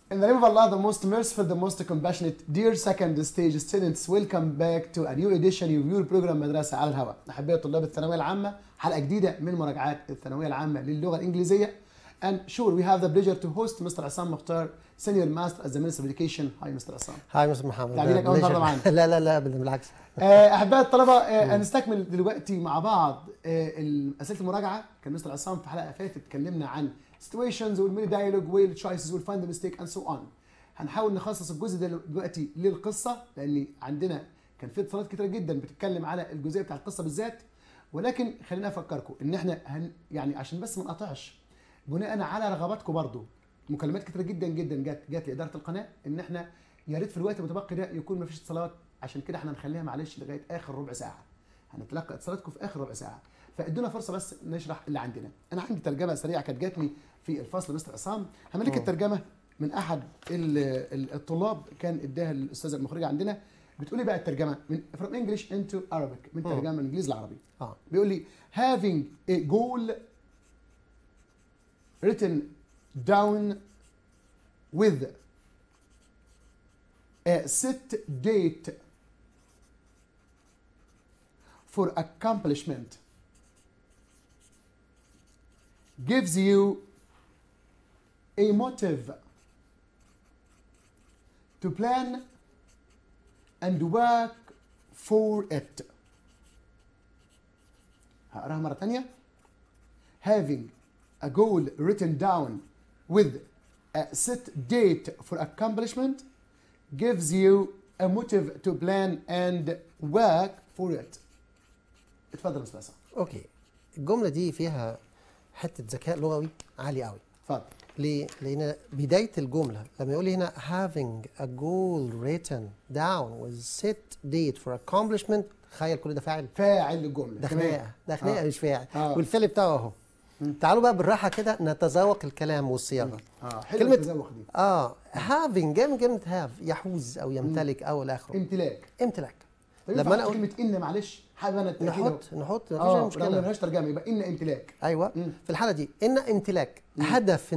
In the name of Allah, the most merciful, the most compassionate, dear second stage students, welcome back to a new edition of your program مدرسة على الهواء. أحبائي طلاب الثانوية العامة، حلقة جديدة من مراجعات الثانوية العامة للغة الإنجليزية. And sure, we have the pleasure to host Mr. Assam Mukhtar, Senior Master at the Ministry of Education. Hi, Mr. Assam. هاي مستر محمد تعبيرك أول مرة معانا. لا لا لا ابدا بالعكس آه، احبائي الطلبه آه، هنستكمل دلوقتي مع بعض آه، اسئله المراجعه كان مستر عصام في حلقه فاتت اتكلمنا عن situations والميني دايلوج والتشويسز والفايند ميستيك اند سو اون هنحاول نخصص الجزء ده دلوقتي للقصه لان عندنا كان في اتصالات كتيره جدا بتتكلم على الجزئيه بتاع القصه بالذات ولكن خلينا افكركم ان احنا هن يعني عشان بس ما نقطعش بناء على رغباتكم برضو مكالمات كتيره جدا جدا جت جت لاداره القناه ان احنا يا ريت في الوقت المتبقي ده يكون ما فيش اتصالات عشان كده احنا هنخليها معلش لغايه اخر ربع ساعه هنتلقى اتصالاتكم في اخر ربع ساعه فادونا فرصه بس نشرح اللي عندنا انا عندي ترجمه سريعه كانت جاتني في الفصل مستر عصام هملك الترجمه من احد ال- ال- الطلاب كان اداها الاستاذه المخرجه عندنا بتقولي بقى الترجمه من from English into Arabic من ترجمه من انجليزي لعربي اه بيقول لي having a goal written down with a set date for accomplishment gives you a motive to plan and work for it. هقراها مرة تانية. Having a goal written down with a set date for accomplishment gives you a motive to plan and work for it. اتفضل استاذ عصام. اوكي الجمله دي فيها حته ذكاء لغوي عالي قوي اتفضل. ليه؟ لان بدايه الجمله لما يقول لي هنا having a goal written down with set date for accomplishment تخيل كل ده فاعل فاعل الجملة. ده تمام. خناقه ده خناقه آه. مش فاعل آه. والفعل بتاعه اهو تعالوا بقى بالراحه كده نتذوق الكلام والصياغه اه حلو كلمة- التذوق دي. اه having جاي من كلمه have يحوز او يمتلك او الى اخره امتلاك. امتلاك طب لما ينفع انا أحط اقول كلمة إن معلش حابب أنا التأكيد أهو. نحط نحط مفيش اه اي رغم مشكله ملهاش ترجمة يبقى إن امتلاك. ايوه مم. في الحاله دي ان امتلاك هدف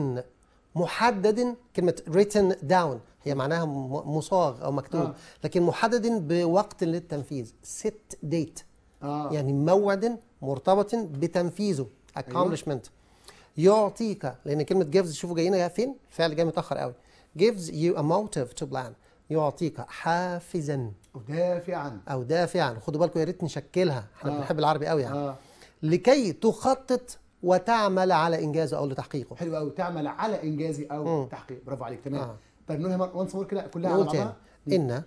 محدد كلمه written down هي معناها م- مصاغ او مكتوب آه. لكن محدد بوقت للتنفيذ set date اه يعني موعد مرتبط بتنفيذه accomplishment يعطيك لان كلمه gives شوفوا جايين فين الفعل جاي متاخر قوي gives you a motive to plan يعطيك حافزا ودافعا. او دافعا خدوا بالكم يا ريت نشكلها احنا آه. بنحب العربي قوي يعني اه لكي تخطط وتعمل على انجازه او لتحقيقه حلو قوي تعمل على إنجازي أو مم. تحقيق برافو عليك تمام. آه. طيب نقولها وانس مور كده كلها على نقول تاني بعضها. ان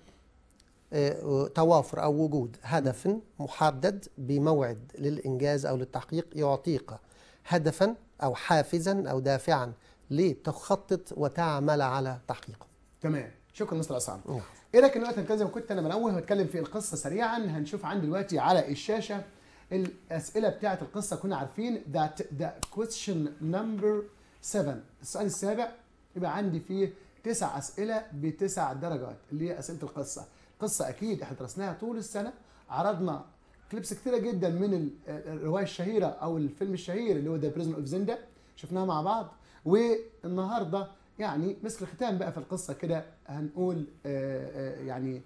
آه، توافر او وجود هدف محدد بموعد للانجاز او للتحقيق يعطيك هدفا او حافزا او دافعا لتخطط وتعمل على تحقيقه تمام شكرا مستر عصام نعم. ايه رايك دلوقتي كده زي ما كنت انا منوه واتكلم في القصه سريعا هنشوف عندي دلوقتي على الشاشه الاسئله بتاعه القصه كنا عارفين that the question number 7 السؤال السابع يبقى عندي فيه تسع اسئله بتسع درجات اللي هي اسئله القصه قصه اكيد احنا درسناها طول السنه عرضنا كليبس كتيره جدا من ال- الروايه الشهيره او الفيلم الشهير اللي هو ذا بريزن اوف زندا شفناها مع بعض والنهارده يعني مسك الختام بقى في القصه كده هنقول آه، آه، يعني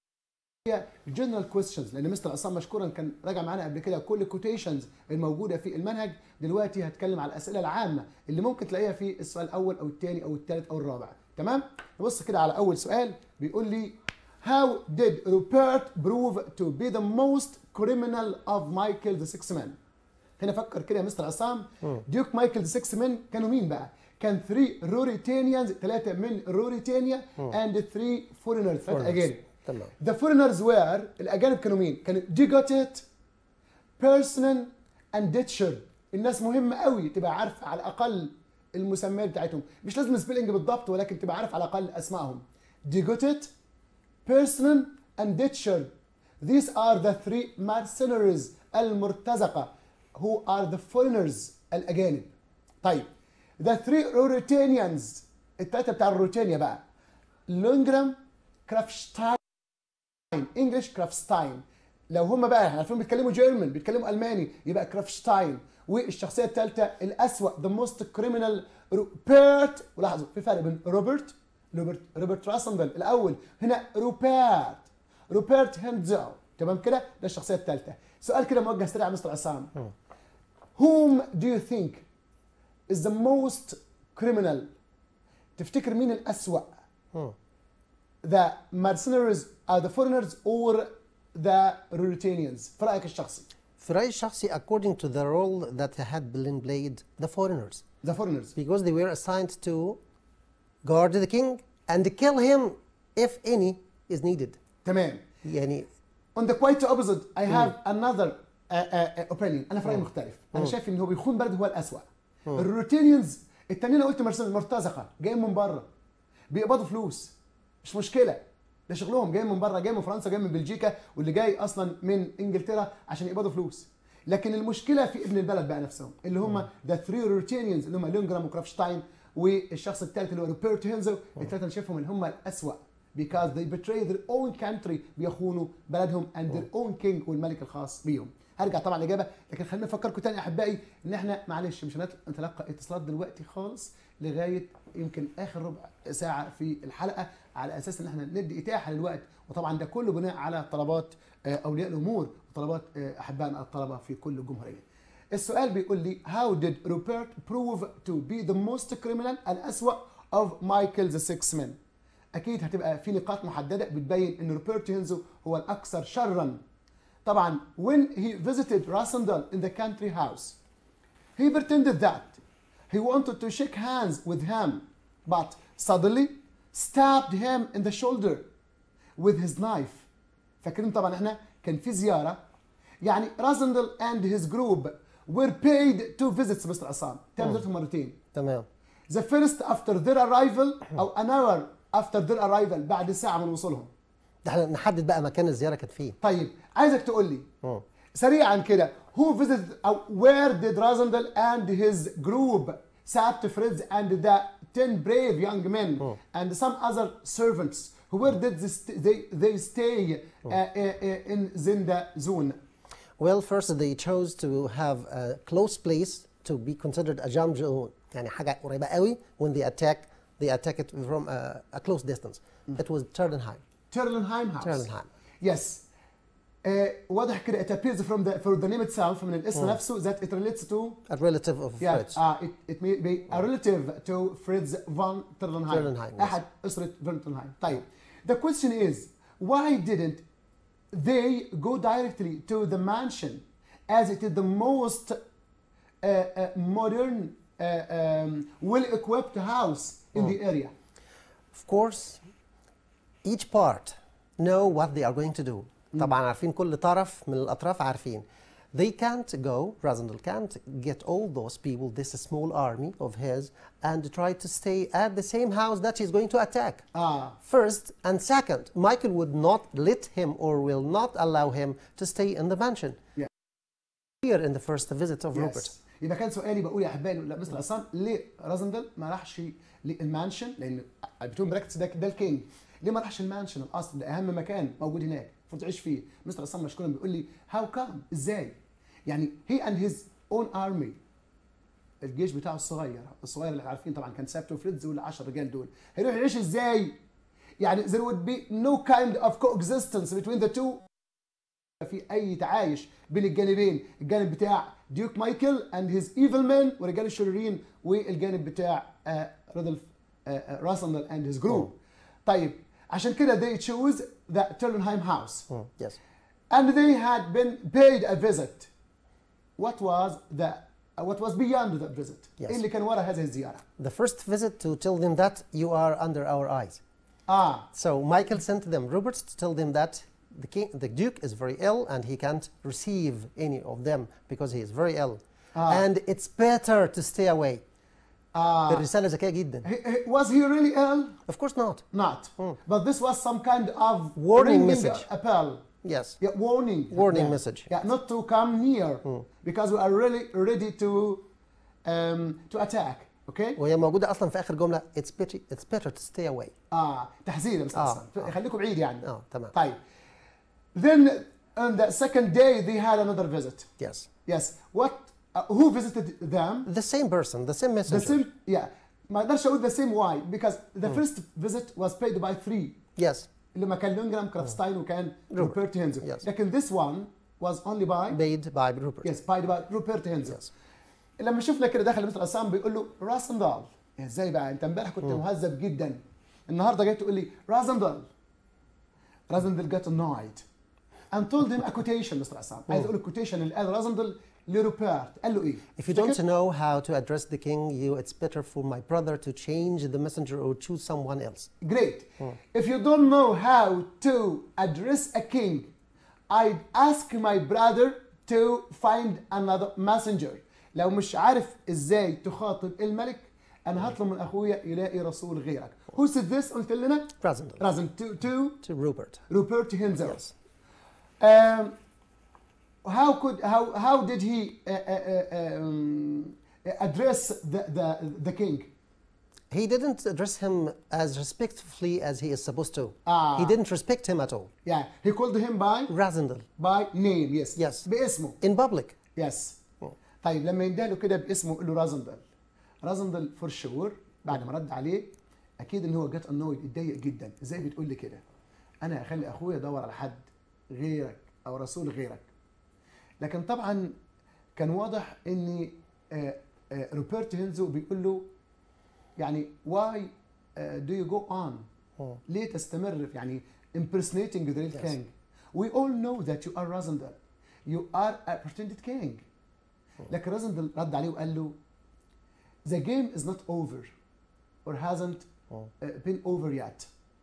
هي جنرال كويستشنز لان مستر عصام مشكورا كان راجع معانا قبل كده كل الكوتيشنز الموجوده في المنهج دلوقتي هتكلم على الاسئله العامه اللي ممكن تلاقيها في السؤال الاول او الثاني او الثالث او الرابع تمام نبص كده على اول سؤال بيقول لي How did Rupert prove to be the most criminal of Michael the Sixth Man؟ هنا فكر كده يا مستر عصام ديوك مايكل ذا سكس مان كانوا مين بقى؟ كان 3 روريتانيانز ثلاثه من روريتانيا اند 3 فورينرز ثلاثه Foreigners. اجانب تمام ذا فورينرز وير الاجانب كانوا مين؟ كانوا ديجوتيت بيرسونال اند ديتشر الناس مهمه قوي تبقى عارف على الاقل المسميات بتاعتهم مش لازم سبيلنج بالضبط ولكن تبقى عارف على الاقل اسمائهم ديجوتيت بيرسونال اند ديتشر These are the three mercenaries المرتزقة who are the foreigners الأجانب. طيب the three Ruritanians التلاتة بتاع الروتانيا بقى لونجرام كرافشتاين انجلش كرافشتاين لو هم بقى عارفين بيتكلموا جيرمان بيتكلموا الماني يبقى كرافشتاين والشخصيه الثالثه الاسوأ ذا موست كريمنال روبرت ولاحظوا في فرق بين روبرت روبرت روبرت راسندل الاول هنا روبرت روبرت هندزو تمام كده ده الشخصيه الثالثه سؤال كده موجه سريع يا مستر عصام whom do you think is the most criminal تفتكر مين الأسوأ مم. the mercenaries are the foreigners or the Ruritanians في رأيك الشخصي في رأيي الشخصي according to the role that had been played the foreigners the foreigners because they were assigned to guard the king and kill him if any is needed تمام يعني on the quite opposite I have another uh, uh, uh, opinion انا في رايي مختلف انا شايف ان هو بيخون بلد هو الاسوأ الروتينيانز التانيين قلت مرسل مرتزقه جايين من بره بيقبضوا فلوس مش مشكله ده شغلهم جايين من بره جاي من فرنسا جاي من بلجيكا واللي جاي اصلا من انجلترا عشان يقبضوا فلوس لكن المشكله في ابن البلد بقى نفسهم اللي هم ذا ثري روتينيانز اللي هم لونجرام وكرافشتاين والشخص الثالث اللي هو روبرت هينزو الثلاثه انا شايفهم اللي هم الاسوأ because they betray their own country بيخونوا بلدهم and their own king والملك الخاص بيهم هرجع طبعا الاجابه لكن خلينا نفكركم تاني احبائي ان احنا معلش مش هنتلقى اتصالات دلوقتي خالص لغايه يمكن اخر ربع ساعه في الحلقه على اساس ان احنا ندي اتاحه للوقت وطبعا ده كله بناء على طلبات آه، اولياء الامور وطلبات آه، احبائنا الطلبه في كل الجمهوريه. السؤال بيقول لي how did Rupert prove to be the most criminal الأسوأ of Michael's six men أكيد هتبقى في نقاط محددة بتبين إن روبرت هينزو هو الأكثر شرا طبعا when he visited Rassendal in the country house he pretended that he wanted to shake hands with him but suddenly stabbed him in the shoulder with his knife فاكرين طبعا احنا كان في زياره يعني رازندل and his group were paid two visits مستر عصام تم زيارتهم مرتين تمام the first after their arrival او an hour after their arrival بعد ساعه من وصولهم ده احنا نحدد بقى مكان الزياره كانت فين طيب عايزك تقول لي مم. سريعا كده who visited او where did Razandel and his group Sabt Fritz and the 10 brave young men and some other servants where did they, st- they, they stay uh, uh, uh, in Zinda zone Well, first they chose to have a close place to be considered a jump zone يعني حاجة قريبة قوي when they attack they attack it from a, a close distance. It was Turdenheim. Terlenheim house Terlenheim. yes uh, واضح كده it appears from the for the name itself من الاسم نفسه that it relates to A relative of Yeah, Fritz. uh, it, it may be a relative to Fritz von Terlenheim. Terlenheim, yes. أحد أسرة von Terlenheim. طيب. The question is, why didn't they go directly to the mansion as it is the most uh, uh, modern, uh, um, well-equipped house in the area? Of course, each part know what they are going to do. طبعا عارفين كل طرف من الأطراف عارفين. They can't go, Razendel can't get all those people, this small army of his, and try to stay at the same house that he's going to attack. Ah, First and second, Michael would not let him or will not allow him to stay in the mansion. Yeah. Here in the first visit of Rupert. yes. يبقى كان سؤالي بقول يا احبائي لا مستر عصام ليه رازندل ما راحش للمانشن لان بتون براكتس ده ده الكينج ليه ما راحش المانشن الاصل ده اهم مكان موجود هناك المفروض تعيش فيه مستر عصام مشكورا بيقول لي هاو كام ازاي يعني هي اند هيز اون ارمي الجيش بتاعه الصغير الصغير اللي عارفين طبعا كان سابتو فريدز ولا 10 رجال دول هيروح يعيش ازاي يعني there would be no kind of coexistence between the two في اي تعايش بين الجانبين الجانب بتاع ديوك مايكل اند هيز ايفل مان ورجال الشريرين والجانب بتاع آه، رودولف راسندل اند هيز جروب طيب عشان كده they choose the Terlenheim house Mm, yes. and they had been paid a visit what was the uh, what was beyond that visit Yes. ايه اللي كان ورا هذه الزياره The first visit to tell them that you are under our eyes. اه So Michael sent them Robert to tell them that the king, the duke is very ill and he can't receive any of them because he is very ill. Ah. And it's better to stay away. آه الرسالة ذكية جدا. he- he- was he really ill Of course not. not but this was some kind of Warning ringing message. appel Yes. Yeah, warning. Warning Yeah. message. Yeah, not to come near because we are really ready to um, to attack. Okay? وهي موجودة أصلا في آخر جملة it's better it's better to stay away. آه تحذير بس آه، أصلا خليكم بعيد يعني. اه تمام. طيب. Then on the second day they had another visit. Yes. Yes. What? Uh, who visited them? The same person, the same The messenger. same. Yeah. ما اقدرش اقول the same why because the first visit was paid by three Yes. اللي ما كان لونجرام كرافستاين وكان روبرت. روبرت هينزو Yes. لكن this one was only by Paid by Rupert. yes paid by روبرت هينزو Yes. لما شفنا كده دخل مستر عصام بيقول له راسندال يا ازاي بقى انت امبارح كنت مهذب جدا النهارده جاي تقول لي رازندال رازندال got annoyed and told him a quotation مستر عصام عايز اقول الكوتيشن اللي قال رازندال لروبرت قال له ايه؟ If you don't know how to address the king, you it's better for my brother to change the messenger or choose someone else. Great. If you don't know how to address a king, I'd ask my brother to find another messenger. لو مش عارف ازاي تخاطب الملك انا هطلب من اخويا يلاقي رسول غيرك. Who said this قلت لنا؟ Razendal رازن to, to to Rupert. Rupert Hinzer. Yes. Um, how could how how did he uh, uh, uh, um, address the, the the king? He didn't address him as respectfully as he is supposed to. Ah. He didn't respect him at all. Yeah, he called him by Razendal by name. Yes. Yes. باسمه. in public. يس طيب لما يندهله كده باسمه يقول له رازندل رازندل فور شور بعد ما رد عليه اكيد ان هو جت انويد اتضايق جدا ازاي بتقول لي كده انا هخلي اخويا يدور على حد غيرك او رسول غيرك لكن طبعا كان واضح ان آه، آه، روبرت هينزو بيقول له يعني واي دو يو جو اون ليه تستمر في يعني impersonating the real Yes. king we all know that you are Razendal you are a pretended king لكن رازندل رد عليه وقال له the game is not over or hasn't uh, been over yet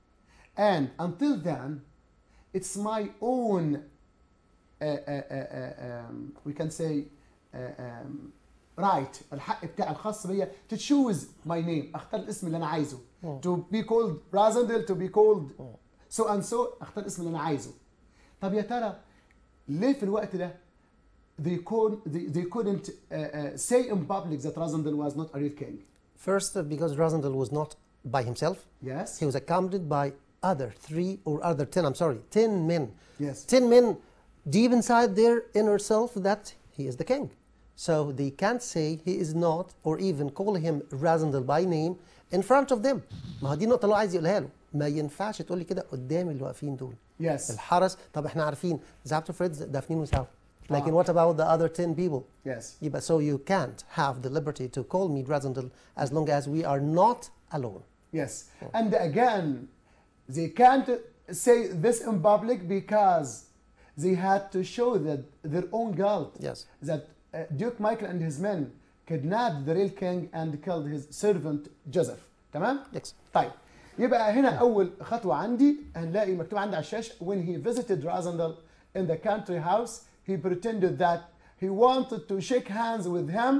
and until then it's my own uh, uh, uh, uh, um, we can say uh, um, right الحق بتاعي الخاص بيا to choose my name اختار الاسم اللي انا عايزه to be called Razendel to be called so and so اختار الاسم اللي انا عايزه طب يا ترى ليه في الوقت ده they, could, they, they couldn't uh, uh, say in public that Razendel was not a real king First, uh, because Razendal was not by himself. yes He was accompanied by other three or other ten, I'm sorry, ten men. yes Ten men deep inside their inner self that he is the king. So they can't say he is not or even call him Razendal by name in front of them. ما هو دي النقطة اللي هو عايز يقولها له. ما ينفعش تقول لي كده قدام اللي واقفين دول. yes الحرس طب احنا عارفين زعبت فريدز دافنين وساو. لكن آه. what about the other 10 people? yes يبقى so you can't have the liberty to call me Razendal as long as we are not alone. Yes. And again, they can't say this in public because they had to show that their own guilt. Yes. That uh, Duke Michael and his men kidnapped the real king and killed his servant Joseph. تمام؟ Yes. طيب يبقى هنا أول خطوة عندي هنلاقي مكتوب عندي على الشاشة when he visited Razandal in the country house he pretended that he wanted to shake hands with him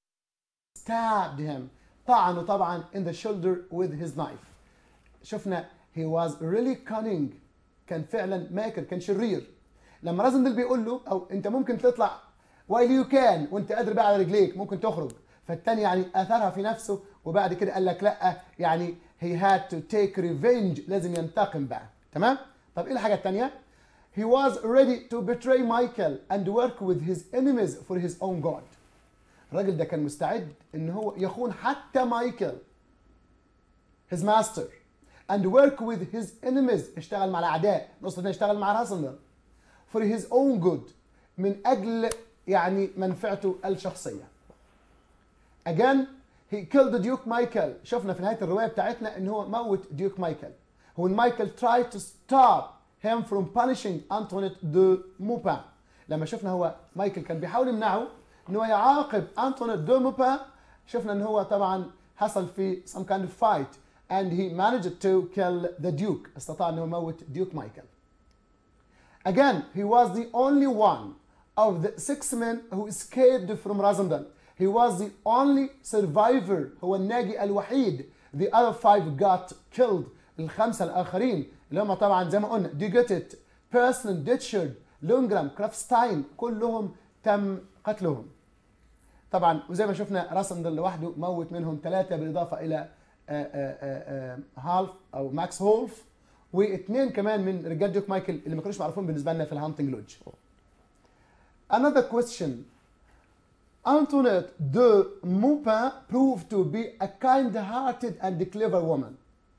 stabbed him طعنه طبعا in the shoulder with his knife شفنا he was really cunning كان فعلا ماكر كان شرير لما رازندل بيقول له او انت ممكن تطلع while you can وانت قادر بقى على رجليك ممكن تخرج فالتاني يعني اثرها في نفسه وبعد كده قال لك لا يعني he had to take revenge لازم ينتقم بقى تمام طب ايه الحاجه الثانيه he was ready to betray Michael and work with his enemies for his own God الراجل ده كان مستعد ان هو يخون حتى مايكل his master and work with his enemies اشتغل مع الاعداء نقصد انه يشتغل مع راسندر for his own good من اجل يعني منفعته الشخصيه again he killed Duke Michael شفنا في نهايه الروايه بتاعتنا ان هو موت ديوك مايكل when Michael tried to stop him from punishing Antoinette de Maupin لما شفنا هو مايكل كان بيحاول يمنعه ان هو يعاقب انطونيت دو موبا شفنا ان هو طبعا حصل في some kind of fight and he managed to kill the duke استطاع انه يموت ديوك مايكل again he was the only one of the six men who escaped from Razandal he was the only survivor هو الناجي الوحيد the other five got killed الخمسة الآخرين اللي هم طبعا زي ما قلنا ديجيتت بيرسون ديتشارد لونجرام كرافستاين كلهم تم قتلهم طبعا وزي ما شفنا راسندل لوحده موت منهم ثلاثة بالإضافة إلى آه، آه، آه، هالف أو ماكس هولف واثنين كمان من رجال ديوك مايكل اللي ما كانوش معروفين بالنسبة لنا في الهانتنج لودج. Another question Antoinette de Maupin proved to be a kind-hearted and clever woman.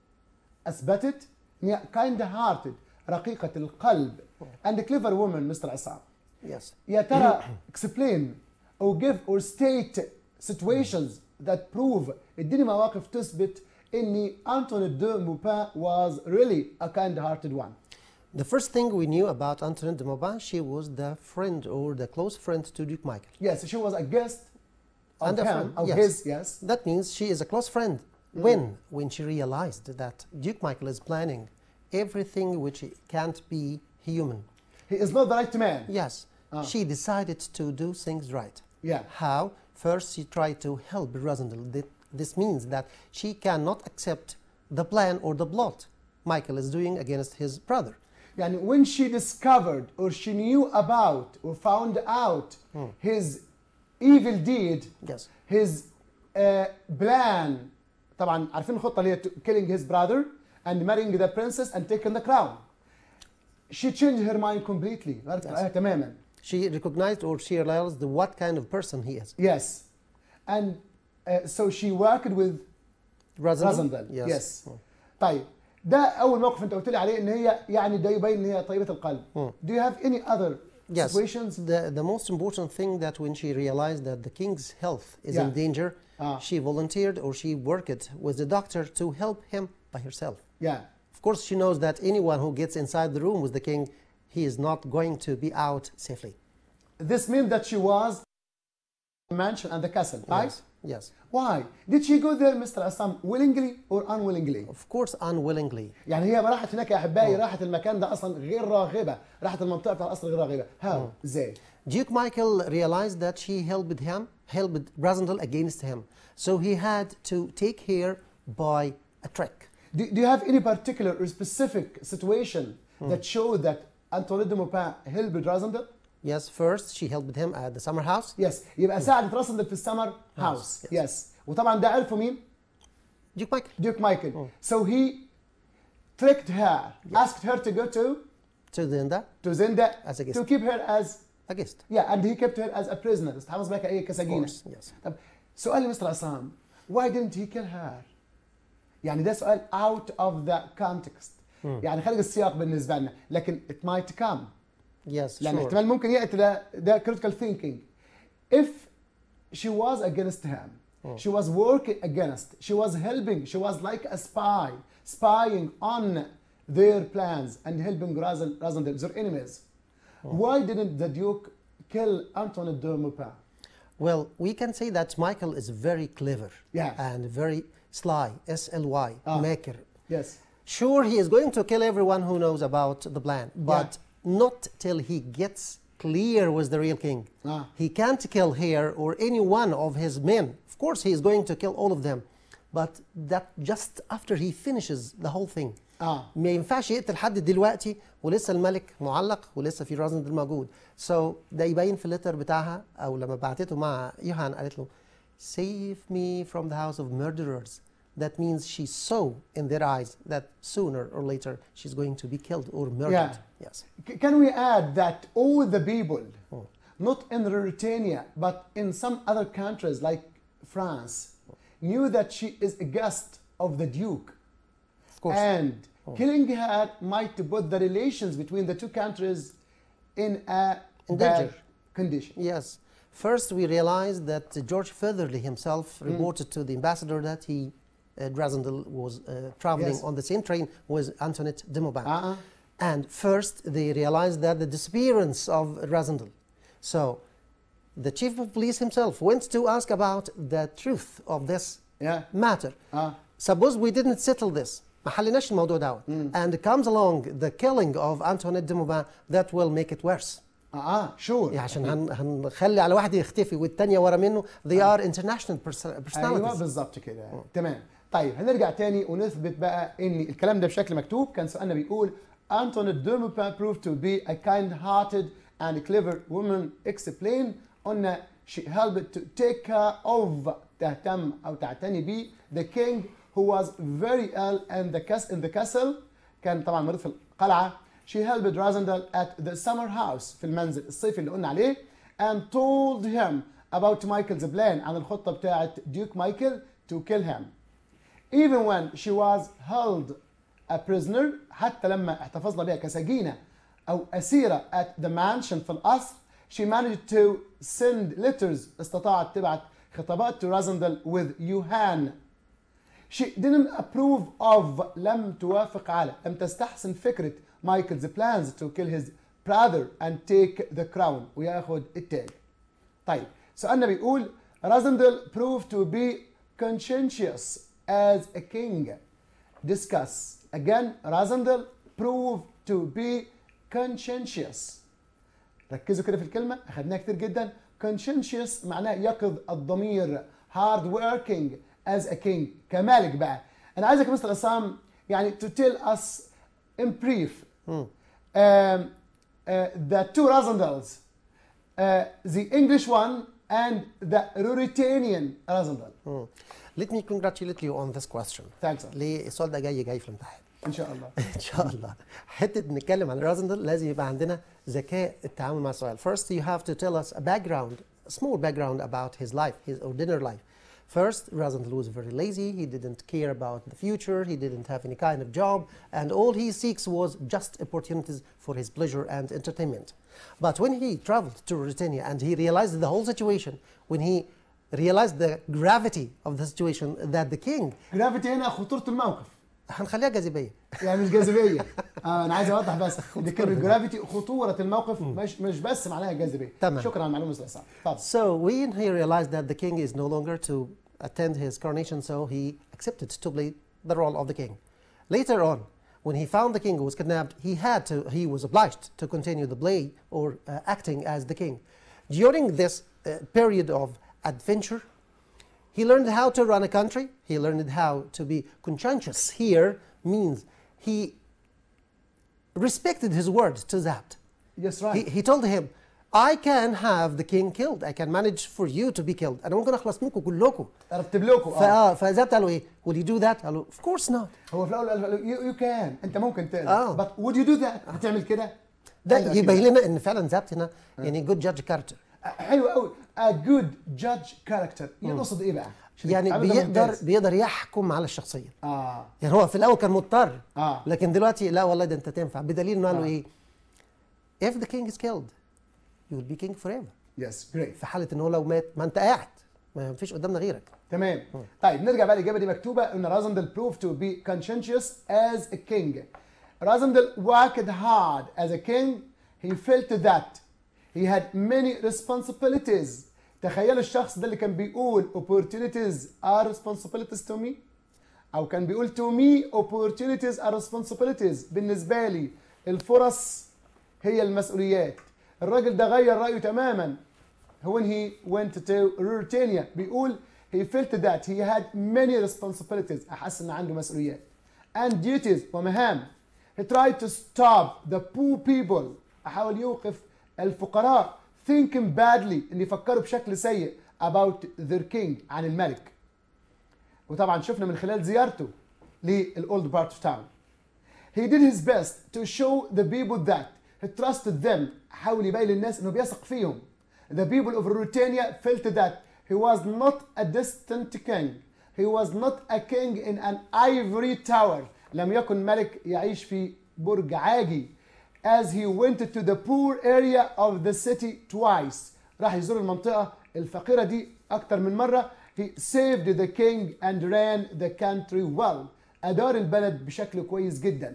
أثبتت إن هي kind-hearted رقيقة القلب and clever woman Mr. عصام. Yes. يا ترى explain or give or state situations that prove اديني مواقف تثبت اني Antoinette de Maupin was really a kind-hearted one. The first thing we knew about Antoinette de Maupin, she was the friend or the close friend to Duke Michael. Yes, she was a guest of And a him, friend, of yes. his, yes. That means she is a close friend. When? When she realized that Duke Michael is planning everything which can't be human. He is not the right man. Yes, Ah. she decided to do things right. Yeah. How? First, she tried to help Rosendal. Th- This means that she cannot accept the plan or the plot Michael is doing against his brother. Yani when she discovered or she knew about or found out his evil deed, Yes. his uh, plan طبعا عارفين الخطة اللي هي to- killing his brother and marrying the princess and taking the crown. She changed her mind completely. غيرت رأيها تماما. She recognized or she realized what kind of person he is. Yes. And uh, so she worked with Rosendal? Rosendal. Yes. Yes. طيب ده أول موقف أنت قلت لي عليه إن هي يعني ده يبين إن هي طيبة القلب. Do you have any other Yes. situations? The, the most important thing that when she realized that the king's health is in Yeah. danger, Ah. she volunteered or she worked with the doctor to help him by herself. Yeah. Of course, she knows that anyone who gets inside the room with the king, he is not going to be out safely. This means that she was in the mansion and the castle, right? Yes. Yes. Why? Did she go there, Mr. Assam, willingly or unwillingly? Of course, unwillingly. يعني هي ما راحت هناك يا احبائي راحت المكان ده اصلا غير راغبه، راحت المنطقه بتاع الاصل غير راغبه، هاو؟ ازاي؟ Duke Michael realized that she helped him, helped Brasendal against him. So he had to take her by a trick. Do, do you have any particular or specific situation that showed that Antoinette de Maupin helped Rosendal? Yes, first she helped him at the summer house. يس يبقى ساعدت راسندل في السمر هاوس yes. يس وطبعا ده عرفه مين؟ Duke Michael. ديوك مايكل so he tricked her asked her to go to To Linda to Zinda As a guest. to keep her as a guest. yeah and he kept her as a prisoner استحفظ بها كأي Of كسجينة course, yes. طب سؤال مستر عصام why didn't he kill her يعني ده سؤال out of the context يعني خارج السياق بالنسبة لنا لكن it might come Yes, لأن sure. احتمال ممكن يأتي ده ده critical thinking if she was against him she was working against she was helping she was like a spy spying on their plans and helping Razen, Razendel, their enemies why didn't the Duke kill Antoinette de Maupin Well, we can say that Michael is very clever Yeah. and very sly, S-L-Y, Ah. maker. yes Sure, he is going to kill everyone who knows about the plan, but not till he gets clear with the real king. Ah. He can't kill her or any one of his men. Of course, he is going to kill all of them, but that just after he finishes the whole thing. آه. ما ينفعش يقتل حد دلوقتي ولسه الملك معلق ولسه في رازندل موجود سو so, ده يبين في الليتر بتاعها او لما بعتته مع يوحنا قالت له save me from the house of murderers that means she saw in their eyes that sooner or later she's going to be killed or murdered yes C- Can we add that all the people, not in Mauritania, but in some other countries like France, knew that she is a guest of the Duke? of course And killing her might put the relations between the two countries in a In bad danger. condition. Yes. First, we realized that uh, George Featherly himself Hmm. reported to the ambassador that he, uh, Drazendel, was uh, traveling Yes. on the same train with Antoinette de Maubin. Uh-uh. And first, they realized that the disappearance of Drazendel. So, the chief of police himself went to ask about the truth of this Yeah. matter. Uh, Suppose we didn't settle this. ما حليناش الموضوع دوت. And comes along the killing of Antoinette de Maubin that will make it worse. uh-uh, sure. يعني عشان هن هنخلي على واحد يختفي والتانية ورا منه they are international pers- ايوه personalities بالظبط كده تمام طيب هنرجع تاني ونثبت بقى ان الكلام ده بشكل مكتوب كان سؤالنا بيقول Antoinette de Maupin proved to be a kind-hearted and clever woman explain قلنا she helped to take care of تهتم او تعتني بيه the king who was very ill in the cas in the castle كان طبعا مريض في القلعه she helped Razendal at the summer house في المنزل الصيفي اللي قلنا عليه and told him about Michael's plan عن الخطة بتاعت Duke Michael to kill him even when she was held a prisoner حتى لما احتفظنا بها كسجينة أو أسيرة at the mansion في القصر she managed to send letters استطاعت تبعت خطابات to Rosendal with Johan she didn't approve of لم توافق على لم تستحسن فكرة Michael's plans to kill his brother and take the crown وياخد التاج طيب سؤالنا بيقول Rosendal proved to be conscientious as a king discuss again Rosendal proved to be conscientious ركزوا كده في الكلمة أخدناها كتير جدا conscientious معناه يقظ الضمير hard working as a king كمالك بقى أنا عايزك يا مستر عصام يعني to tell us in brief um, uh, the two Rosendals uh, the English one and the Ruritanian Rosendal مم. Let me congratulate you on this question. thanks sir. ليه السؤال ده جاي جاي في الامتحان إن شاء الله ان شاء الله حته نتكلم عن رازندل لازم يبقى عندنا ذكاء التعامل مع السؤال first you have to tell us a background a small background about his life his ordinary life first Rosendal was very lazy he didn't care about the future he didn't have any kind of job and all he seeks was just opportunities for his pleasure and entertainment but when he traveled to Mauritania and he realized the whole situation when he realized the gravity of the situation that the king جرافيتي هنا خطورة الموقف هنخليها جاذبيه يعني مش جاذبيه آه انا عايز اوضح بس ان كلمه جرافيتي خطوره الموقف مش مش بس معناها جاذبيه تمام. شكرا على المعلومه استاذ عصام اتفضل So when he realized that the king is no longer to attend his coronation, so he accepted to play the role of the king. Later on, when he found the king was kidnapped, he had to, he was obliged to continue the play or uh, acting as the king. During this uh, period of adventure, he learned how to run a country. He learned how to be conscientious. Here means he respected his word to that. يس He, رايت he told him, I can have the king killed. I can manage for you to be killed. أنا ممكن أخلص منكم كلكم. ارتب لكم اه فآه فذات قالوا إيه؟ Will you do that؟ قالوا Of course not. هو في الاول قال يو كان انت ممكن تقدر آه. بس would you do that هتعمل كده ده قال له أكيد. يبين لنا إن فعلا ذات هنا يعني good judge character. حلو قوي a good judge character يقصد ايه بقى عشان يعني التعبير ده بيقدر ممتاز. بيقدر يحكم على الشخصية. اه يعني هو في الأول كان مضطر. اه لكن دلوقتي لا والله ده أنت تنفع بدليل إنه قال له آه. إيه؟ If the king is killed, you will be king forever. يس جريت في حالة إن هو لو مات ما أنت قاعد. ما فيش قدامنا غيرك. تمام طيب نرجع بقى الاجابه دي مكتوبه ان رازندل proved to be conscientious as a king رازندل worked hard as a king he felt that he had many responsibilities تخيلوا الشخص ده اللي كان بيقول opportunities are responsibilities to me او كان بيقول to me opportunities are responsibilities بالنسبه لي الفرص هي المسؤوليات الراجل ده غير رايه تماما when he went to Ruritania بيقول he felt that he had many responsibilities أحس إن عنده مسؤوليات and duties ومهام he tried to stop the poor people أحاول يوقف الفقراء thinking badly إن يفكروا بشكل سيء about their king عن الملك وطبعا شفنا من خلال زيارته للأولد بارت اوف تاون He did his best to show the people that he trusted them حاول يبين للناس انه بيثق فيهم The people of Ruritania felt that he was not a distant king he was not a king in an ivory tower لم يكن ملك يعيش في برج عاجي as he went to the poor area of the city twice راح يزور المنطقة الفقيرة دي أكتر من مرة he saved the king and ran the country well أدار البلد بشكل كويس جدا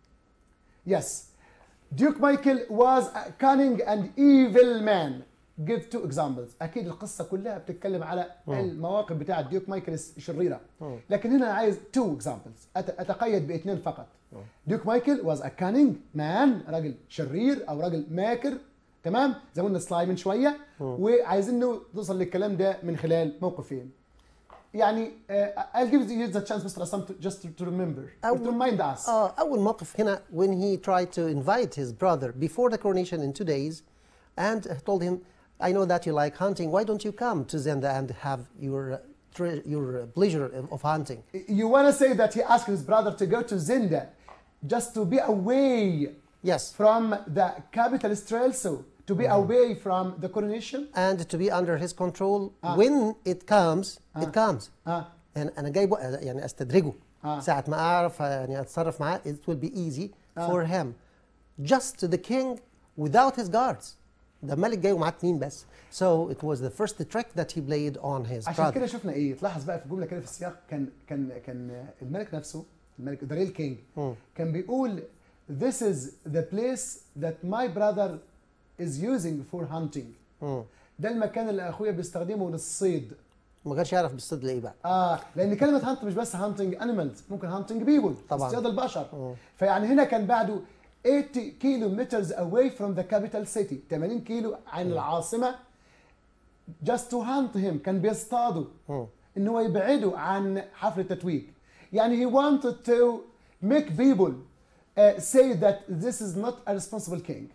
Yes. Duke Michael was a cunning and evil man. Give two examples. أكيد القصة كلها بتتكلم على المواقف بتاعة ديوك مايكل الشريرة. لكن هنا أنا عايز two examples. أت- أتقيد باثنين فقط. ديوك مايكل was a cunning man راجل شرير أو راجل ماكر تمام؟ زي ما قلنا سلاي من شوية وعايزين إنه توصل للكلام ده من خلال موقفين. يعني uh, I'll give you the chance Mr. Assam to, just to, to remember or to أول- remind us. آه أول موقف هنا when he tried to invite his brother before the coronation in two days and told him I know that you like hunting why don't you come to Zenda and have your uh, tre- your uh, pleasure of- of hunting You want to say that he asked his brother to go to Zinda just to be away yes from the capital Strelso to be away from the coronation and to be under his control آه. when it comes it comes اه يعني انا جايبه يعني استدرجه آه. ساعه ما اعرف يعني اتصرف معاه it will be easy آه. for him just the king without his guards ده الملك جاي ومعاه اتنين بس so it was the first trick that he played on his عشان brother كده شفنا ايه تلاحظ بقى في الجمله كده في السياق كان كان كان الملك نفسه الملك ذا ريل كينج مم. كان بيقول this is the place that my brother is using for hunting مم. ده المكان اللي اخويا بيستخدمه للصيد ما كانش يعرف بالصيد ايه بقى اه لان كلمه هانت مش بس هانتنج انيمالز ممكن هانتنج بيبل طبعاً. اصطياد البشر مم. فيعني هنا كان بعده 80 كيلو مترز away from the capital city 80 كيلو عن العاصمه just to hunt him كان بيصطادوا مم. ان هو يبعده عن حفل التتويج يعني he wanted to make people uh, say that this is not a responsible king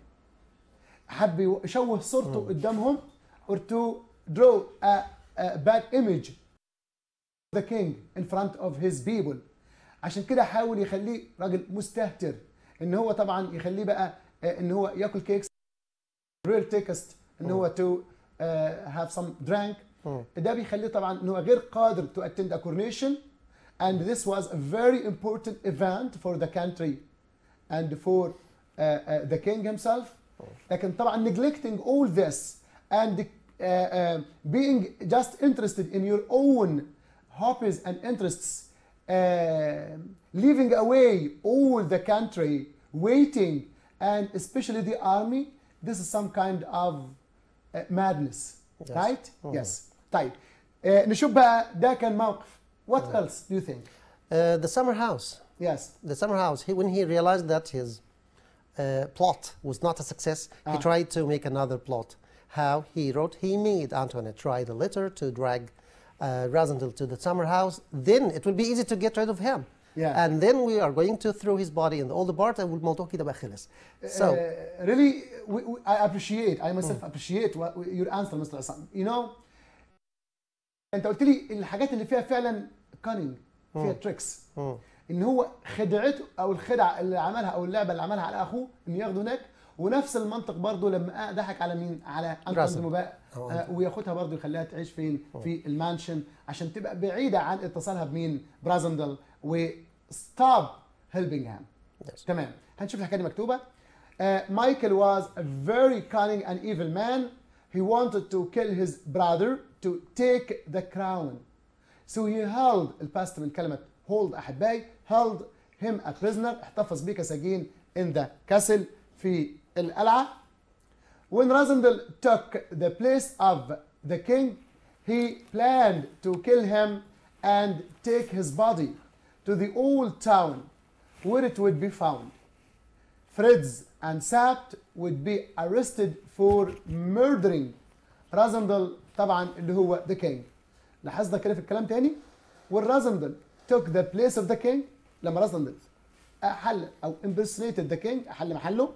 حب يشوه صورته قدامهم or to draw a, a bad image of the king in front of his people عشان كده حاول يخليه راجل مستهتر ان هو طبعا يخليه بقى آه، ان هو ياكل كيكس real text ان هو to uh, have some drink مم. ده بيخليه طبعا ان هو غير قادر to attend a coronation and this was a very important event for the country and for uh, uh, the king himself لكن طبعا neglecting all this and uh, uh, being just interested in your own hobbies and interests uh, leaving away all the country waiting and especially the army this is some kind of uh, madness Yes. right Mhm. yes طيب آه نشوف بقى ده كان موقف what else do you think Uh, the summer house yes the summer house he, when he realized that his uh, plot was not a success he Ah. tried to make another plot how he wrote he made antoinette write a letter to drag uh, Rasandel to the summer house then it will be easy to get rid of him Yeah. and then we are going to throw his body in all the part والموضوع كده بقى خلص so Uh, really we, we, I appreciate I myself appreciate what, your answer Mr. Assam you know انت قلت لي الحاجات اللي فيها فعلا cunning فيها تريكس مم. ان هو خدعته او الخدعه اللي عملها او اللعبه اللي عملها على اخوه انه ياخده هناك ونفس المنطق برضه لما ضحك على مين على انتون راسل. ديموباء أو آه وياخدها برضه يخليها تعيش فين في المانشن عشان تبقى بعيده عن اتصالها بمين برازندل وستوب هيلبنغهام Yes. تمام هنشوف الحكايه دي مكتوبه مايكل was a very cunning and evil man he wanted to kill his brother to take the crown so he held الباست من كلمه hold احبائي held him a prisoner احتفظ بيه كسجين in the castle في القلعه when Razendel took the place of the king he planned to kill him and take his body to the old town where it would be found Fritz and Sapt would be arrested for murdering رازندل طبعا اللي هو the king لاحظنا كده في الكلام تاني والرازندل took the place of the king لما رازندل أحل أو impersonated the king أحل محله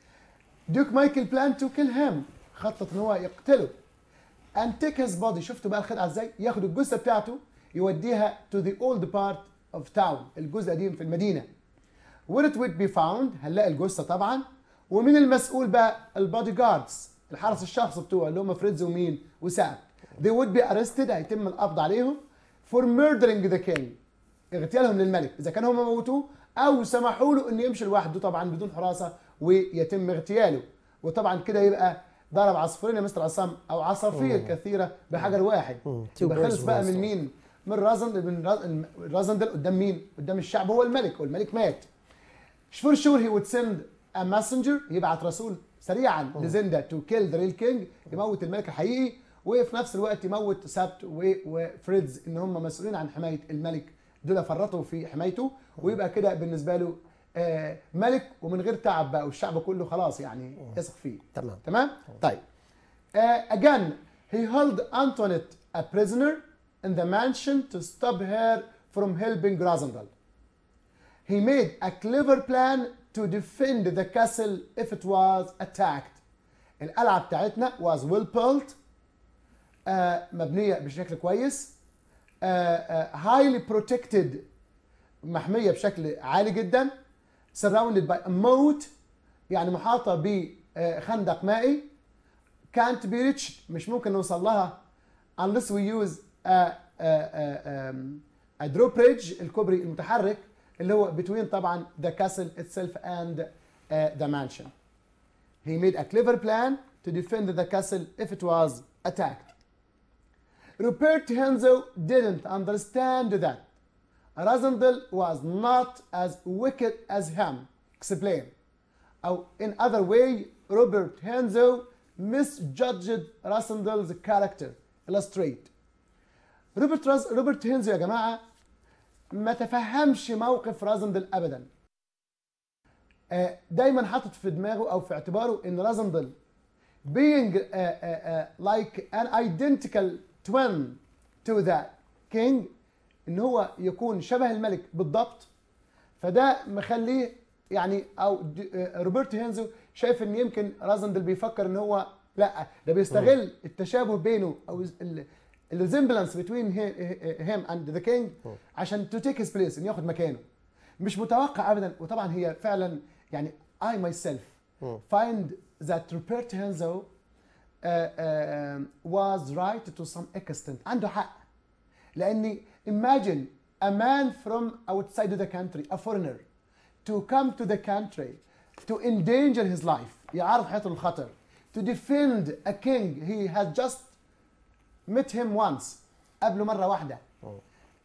ديوك مايكل بلان تو كيل هيم خطط ان هو يقتله and take his body شفتوا بقى الخدعه ازاي ياخد الجثه بتاعته يوديها to the old part of town الجزء القديم في المدينه where it would be found هنلاقي الجثه طبعا ومين المسؤول بقى البادي جاردز الحرس الشخصي بتوعه اللي هم فريدز ومين وسام they would be arrested هيتم القبض عليهم for murdering the king اغتيالهم للملك اذا كانوا هم موتوه او سمحوا له انه يمشي لوحده طبعا بدون حراسه ويتم اغتياله وطبعا كده يبقى ضرب عصفورين يا مستر عصام او عصافير كثيره بحجر واحد مم. Two يبقى birds خلص with بقى one من stone. مين من رازن من راز- رازندل قدام مين قدام الشعب هو الملك والملك مات for sure he would send a messenger يبعت رسول سريعا لزندا تو كيل ذا ريل كينج يموت الملك الحقيقي وفي نفس الوقت يموت سبت و- وفريدز ان هم مسؤولين عن حمايه الملك دول فرطوا في حمايته ويبقى كده بالنسبه له آه، ملك ومن غير تعب بقى والشعب كله خلاص يعني يثق فيه تمام تمام طيب uh, again he held Antoinette a prisoner in the mansion to stop her from helping Rosendal he made a clever plan to defend the castle if it was attacked القلعة بتاعتنا was well built آه، مبنية بشكل كويس آه، آه، highly protected محمية بشكل عالي جدا surrounded by a moat يعني محاطة بخندق مائي can't be reached مش ممكن نوصل لها unless we use a, a, a, um, a drawbridge الكوبري المتحرك اللي هو between طبعا the castle itself and uh, the mansion. He made a clever plan to defend the castle if it was attacked. Rupert Henzo didn't understand that. Razendel was not as wicked as him. Explain. أو in other way, Robert Henzo misjudged Rasendel's character. Illustrate. روبرت راز... روبرت هينزو يا جماعه ما تفهمش موقف رازندل ابدا آه، دايما حاطط في دماغه او في اعتباره ان رازندل being uh, uh, uh, like an identical twin to the king ان هو يكون شبه الملك بالضبط فده مخليه يعني او د- آه، روبرت هينزو شايف ان يمكن رازندل بيفكر ان هو لا ده بيستغل التشابه بينه او الريزمبلانس بين هيم اند ذا كينج عشان تو تيك هيز بليس انه ياخد مكانه مش متوقع ابدا وطبعا هي فعلا يعني I myself find that Rupert Henzo uh, uh, was right to some extent عنده حق لاني imagine a man from outside of the country a foreigner to come to the country to endanger his life يعرض حياته للخطر to defend a king he has just met him once قبله مرة واحدة آه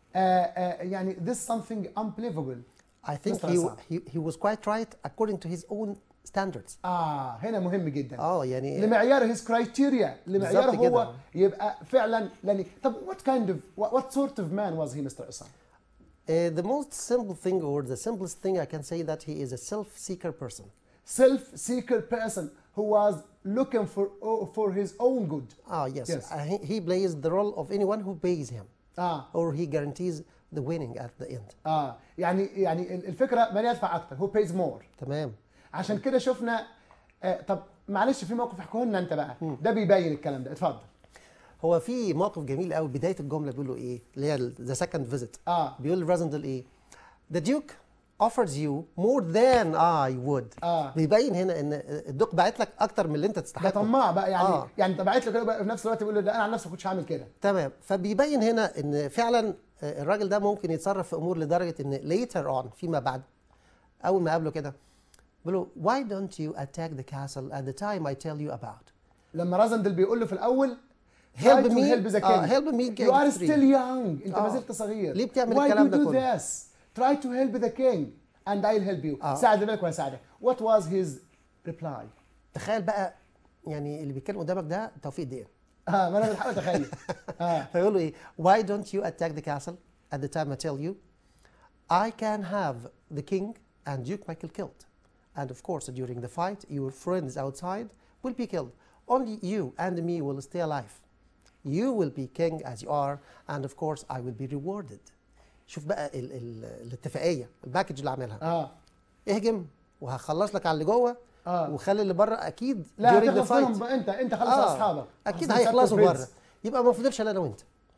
آه يعني this something unbelievable I think Mr. he, Assad. he, he was quite right according to his own standards. اه هنا مهم جدا اه يعني لمعيار هيز كرايتيريا لمعيار بالظبط هو كده. يبقى فعلا لاني طب what kind of what, what sort of man was he Mr. Isam? Uh, the most simple thing or the simplest thing I can say that he is a self-seeker person. self-seeker person who was looking for oh, for his own good Ah, yes. Yes. Uh, he, he plays the role of anyone who pays him اه or he guarantees the winning at the end. اه يعني يعني الفكره من يدفع اكتر هو pays more تمام. عشان كده شفنا آه طب معلش في موقف احكيه لنا انت بقى ده بيبين الكلام ده اتفضل هو في موقف جميل قوي بدايه الجمله بيقول له ايه اللي هي ذا سكند فيزيت اه بيقول لرازندل ايه The Duke offers you more than I would آه. بيبين هنا ان الدوق باعت لك اكتر من اللي انت ده تستحقه طماع بقى يعني آه. يعني طبعت له كده بقى في نفس الوقت بيقول له ده انا عن نفسي ما كنتش هعمل كده تمام فبيبين هنا ان فعلا آه، الراجل ده ممكن يتصرف في امور لدرجه ان later on فيما بعد اول ما قابله كده بيقول له why don't you attack the castle at the time I tell you about لما رازندل بيقول له في الاول Help try to me. help the king آه، help me you get are free. still young انت ما آه. زلت صغير ليه بتعمل why الكلام do ده you do كله؟ this try to help the king and I'll help you آه. ساعد الملك وهساعدك what was his reply تخيل بقى يعني اللي بيتكلم قدامك ده توفيق دقيقه اه ما انا بحاول اتخيل اه فيقول له ايه why don't you attack the castle at the time I tell you I can have the king and Duke Michael killed and of course during the fight your friends outside will be killed only you and me will stay alive you will be king as you are and of course I will be rewarded شوف بقى ال ال الاتفاقيه الباكج اللي عاملها اه اهجم وهخلص لك على اللي جوه آه. وخلي اللي بره اكيد لا during the تخلص منهم fight بقى انت انت خلص آه، اصحابك اكيد خلص هيخلصوا friends. بره يبقى ما فضلش الا انا وانت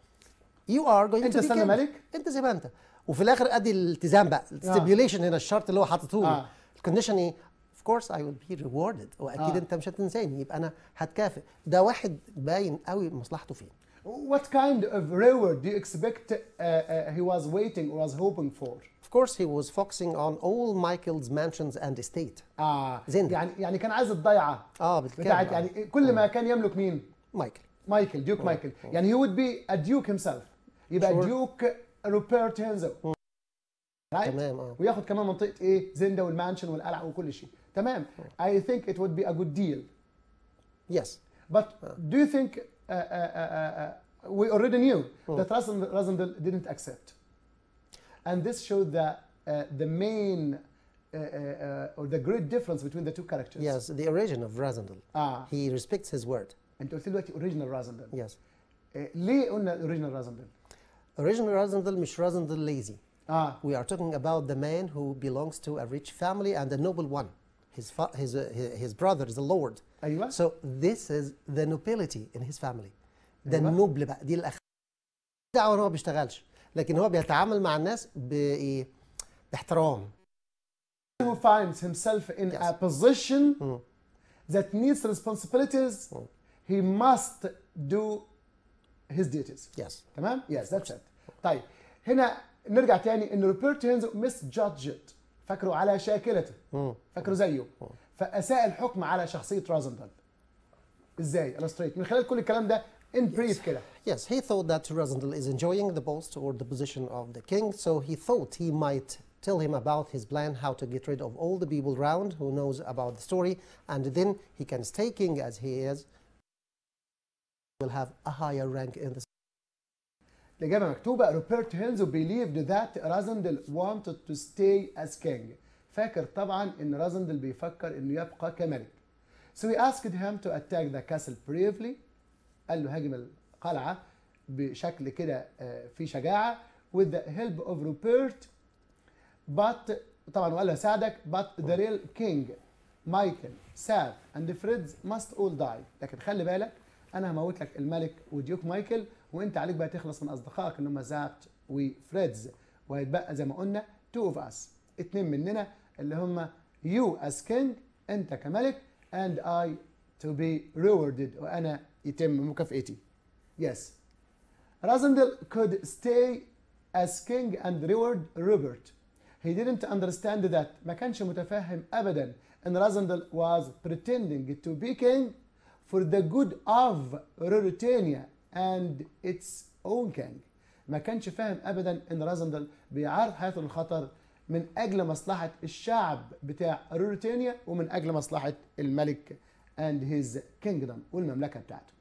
يو ار جوينج أنت استنى ملك؟ انت زي ما انت وفي الاخر ادي الالتزام بقى الستيبيوليشن هنا الشرط اللي هو حاططه له آه. الكونديشن ايه اوف كورس اي ويل بي ريوردد واكيد آه. انت مش هتنساني يبقى انا هتكافئ ده واحد باين قوي مصلحته فين What kind of reward do you expect uh, uh, he was waiting or was hoping for? Of course he was focusing on all Michael's mansions and estate اه زين. يعني يعني كان عايز الضيعه اه بالكامل بتاعت آه. يعني كل ما كان يملك مين؟ مايكل مايكل ديوك مايكل يعني he would be a duke himself يبقى Sure. ديوك روبرت هينزو right? تمام اه وياخد كمان منطقه ايه؟ زندا والمانشن والقلعه وكل شيء تمام I think it would be a good deal يس but do you think uh, uh, uh, uh, we already knew that Rasend- Rasendel didn't accept and this showed the uh, the main uh, uh, uh, or the great difference between the two characters yes the origin of Razendel اه he respects his word انت قلت لي دلوقتي اوريجينال رازندل yes ليه قلنا اوريجينال رازندل؟ original Razendel مش Razendel lazy اه We are talking about the man who belongs to a rich family and a noble one. His, fa- his, uh, his, his brother is a lord. ايوه So this is the nobility in his family. ده أيوة. النوبل بقى دي الأخ دعوة إن هو ما بيشتغلش لكن هو بيتعامل مع الناس بإيه؟ باحترام. who finds himself in Yes. a position Mm. that needs responsibilities he must do his duties Yes. تمام يس ذاتس ات طيب هنا نرجع تاني ان روبرت هينزو مس جادجت فاكره على شاكلته فاكره زيه فاساء الحكم على شخصيه رازندل ازاي illustrate من خلال كل الكلام ده in brief كده Yes, he thought that Rosendal is enjoying the post or the position of the king, so he thought he might tell him about his plan how to get rid of all the people round who knows about the story, and then he can stay king as he is, will have a higher rank in the الإجابة مكتوبة روبرت هينزو believed that رازندل wanted to stay as king فاكر طبعا ان رازندل بيفكر انه يبقى كملك so he asked him to attack the castle bravely قال له هاجم القلعة بشكل كده آه، في شجاعة with the help of Rupert but طبعا وقال له هساعدك but the real king مايكل ساب and فريدز must all die لكن خلي بالك انا هموت لك الملك وديوك مايكل وانت عليك بقى تخلص من اصدقائك اللي هم زابت وفريدز وهيتبقى زي ما قلنا two of us اتنين مننا اللي هم you as king انت كملك and I to be rewarded وانا يتم مكافئتي yes Razendel could stay as king and reward Robert. He didn't understand that ما كانش متفهم أبدا أن Razendel was pretending to be king for the good of Ruritania and its own king. ما كانش فاهم أبدا أن رازندل بيعرض حياته للخطر من أجل مصلحة الشعب بتاع روريتانيا ومن أجل مصلحة الملك and his kingdom والمملكة بتاعته.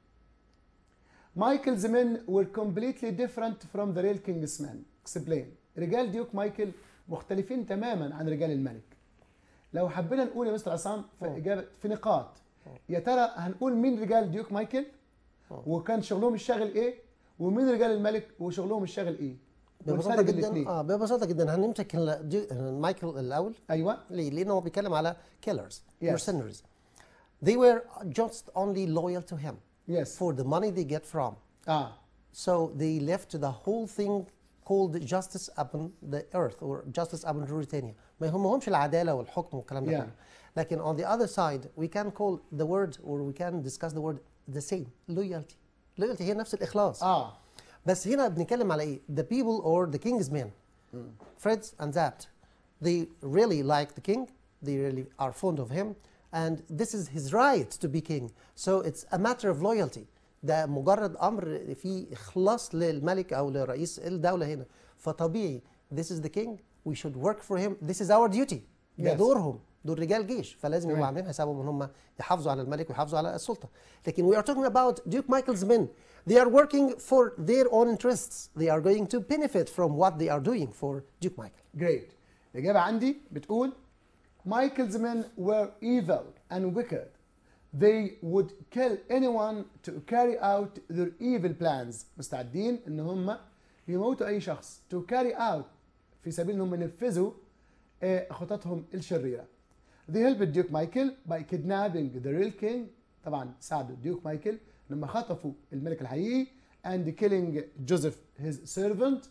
Michael's men were completely different from the real king's men. Explain. رجال ديوك مايكل مختلفين تماما عن رجال الملك. لو حبينا نقول يا مستر عصام في اجابه في نقاط يا ترى هنقول مين رجال ديوك مايكل وكان شغلهم الشاغل ايه ومين رجال الملك وشغلهم الشاغل ايه ببساطة ونفرق جدا الاثنين اه ببساطة جدا هنمسك ال- دي- مايكل الأول ايوه ليه؟ لأنه هو بيتكلم على killers, Yes. mercenaries. They were just only loyal to him يس for the money they get from. اه So they left the whole thing called justice upon the earth or justice upon Ruritania. ما يهمهمش العدالة والحكم والكلام ده Yeah. كله. لكن on the other side we can call the word or we can discuss the word the same loyalty. loyalty هي نفس الإخلاص. اه بس هنا بنتكلم على ايه؟ The people or the king's men. Fritz and Zapt. They really like the king. They really are fond of him. And this is his right to be king. So it's a matter of loyalty. ده مجرد امر فيه اخلاص للملك او لرئيس الدوله هنا. فطبيعي this is the king. We should work for him. This is our duty. ده Yes. دورهم. دول رجال جيش فلازم يبقوا تمام. عاملين حسابهم ان هم يحافظوا على الملك ويحافظوا على السلطه. لكن we are talking about Duke Michael's men. They are working for their own interests. They are going to benefit from what they are doing for Duke Michael. جريت الاجابه عندي بتقول Michael's men were evil and wicked. They would kill anyone to carry out their evil plans. مستعدين ان هم يموتوا اي شخص to carry out في سبيل ان هم ينفذوا آه، خططهم الشريره. They helped Duke Michael by kidnapping the real king طبعا ساعدوا ديوك مايكل لما خطفوا الملك الحقيقي and killing Joseph his servant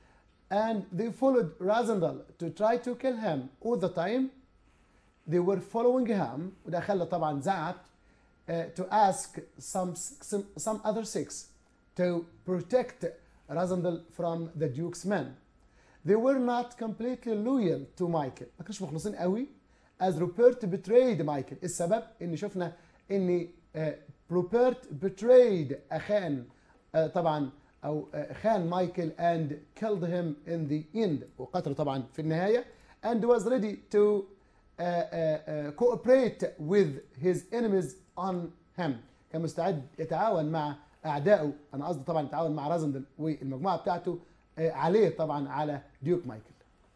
and they followed Razendal to try to kill him all the time. They were following him وده خلى طبعا زعت uh, to ask some, some some other six to protect Razendal from the Duke's men. They were not completely loyal to Michael ما كانوش مخلصين قوي as Rupert betrayed Michael السبب ان شفنا ان آه، Rupert betrayed اخان آه، طبعا او آه، خان مايكل and killed him in the end وقتله طبعا في النهايه and was ready to uh, uh, uh, cooperate with his enemies on him كان مستعد يتعاون مع اعدائه انا قصدي طبعا يتعاون مع رازندل والمجموعه بتاعته آه، عليه طبعا على ديوك مايكل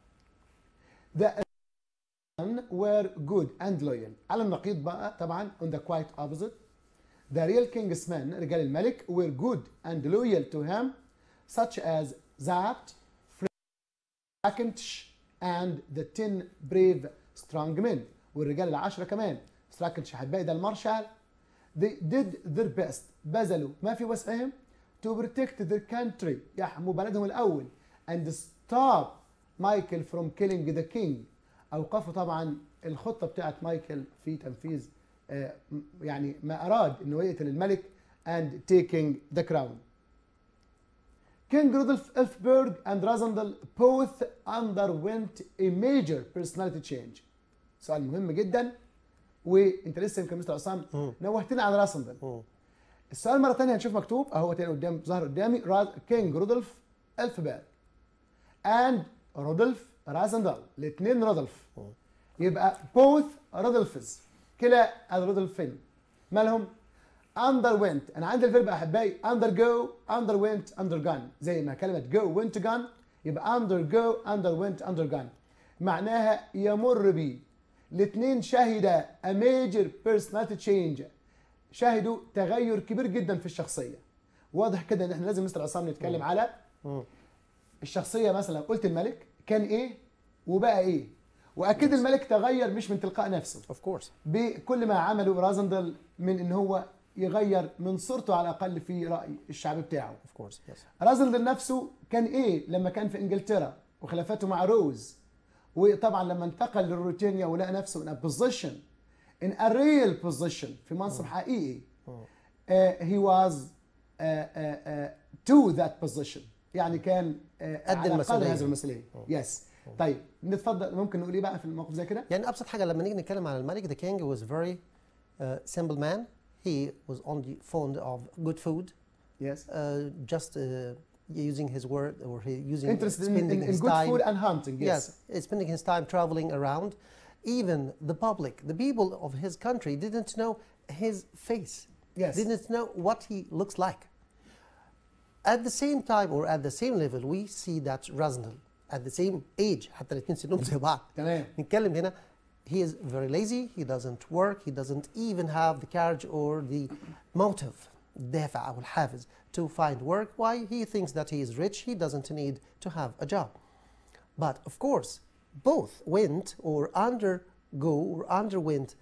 The men were good and loyal على النقيض بقى طبعا on the quite opposite The real king's men رجال الملك were good and loyal to him such as Zapt, Strakench and the ten brave strong men والرجال العشرة كمان ستراكنش هتبقى ده المارشال they did their best بذلوا ما في وسعهم to protect their country يحموا بلدهم الأول and stop مايكل from killing the king أوقفوا طبعا الخطة بتاعت مايكل في تنفيذ آه، م- يعني ما اراد انه يقتل الملك and taking the crown. King Rudolf Elfberg and Razendel both underwent a major personality change. سؤال مهم جدا وانت لسه يمكن مستر عصام نوهتنا عن راسندل. مم. السؤال مره ثانيه هنشوف مكتوب اهو تاني قدام ظهر قدامي راز كينج رودولف الفبال اند رودولف رازندل الاثنين رودولف يبقى بوث رودولفز كلا الرودولفين مالهم اندر وينت انا عندي الفيرب احبائي اندر جو اندر وينت اندر جان زي ما كلمه جو وينت جان يبقى اندر جو اندر وينت اندر جان معناها يمر بي الاثنين شهد a major personality change شاهدوا تغير كبير جدا في الشخصيه واضح كده ان احنا لازم مستر عصام نتكلم على مم. الشخصيه مثلا قلت الملك كان ايه وبقى ايه واكيد الملك تغير مش من تلقاء نفسه Of course. بكل ما عمله رازندل من ان هو يغير من صورته على الاقل في راي الشعب بتاعه Of course. Yes. رازندل نفسه كان ايه لما كان في انجلترا وخلافاته مع روز وطبعا لما انتقل لروتينيا ولقى نفسه in a position in a real position في منصب حقيقي uh, he was uh, uh, uh, to that position يعني كان uh, قد على المسؤولية. قدر هذه المسؤوليه يس طيب نتفضل ممكن نقول ايه بقى في الموقف زي كده يعني ابسط حاجه لما نيجي نتكلم عن الملك the king was very uh, simple man he was only fond of good food يس uh, just uh, using his word or he using interested in, spending in, in his good time food and hunting yes, yes uh, spending his time traveling around even the public the people of his country didn't know his face Yes. didn't know what he looks like at the same time or at the same level we see that Raznal at the same age حتى الاثنين سنهم زي بعض تمام نتكلم هنا he is very lazy he doesn't work he doesn't even have the courage or the motive الدافع أو الحافز to find work why he thinks that he is rich he doesn't need to have a job but of course both went or undergo or underwent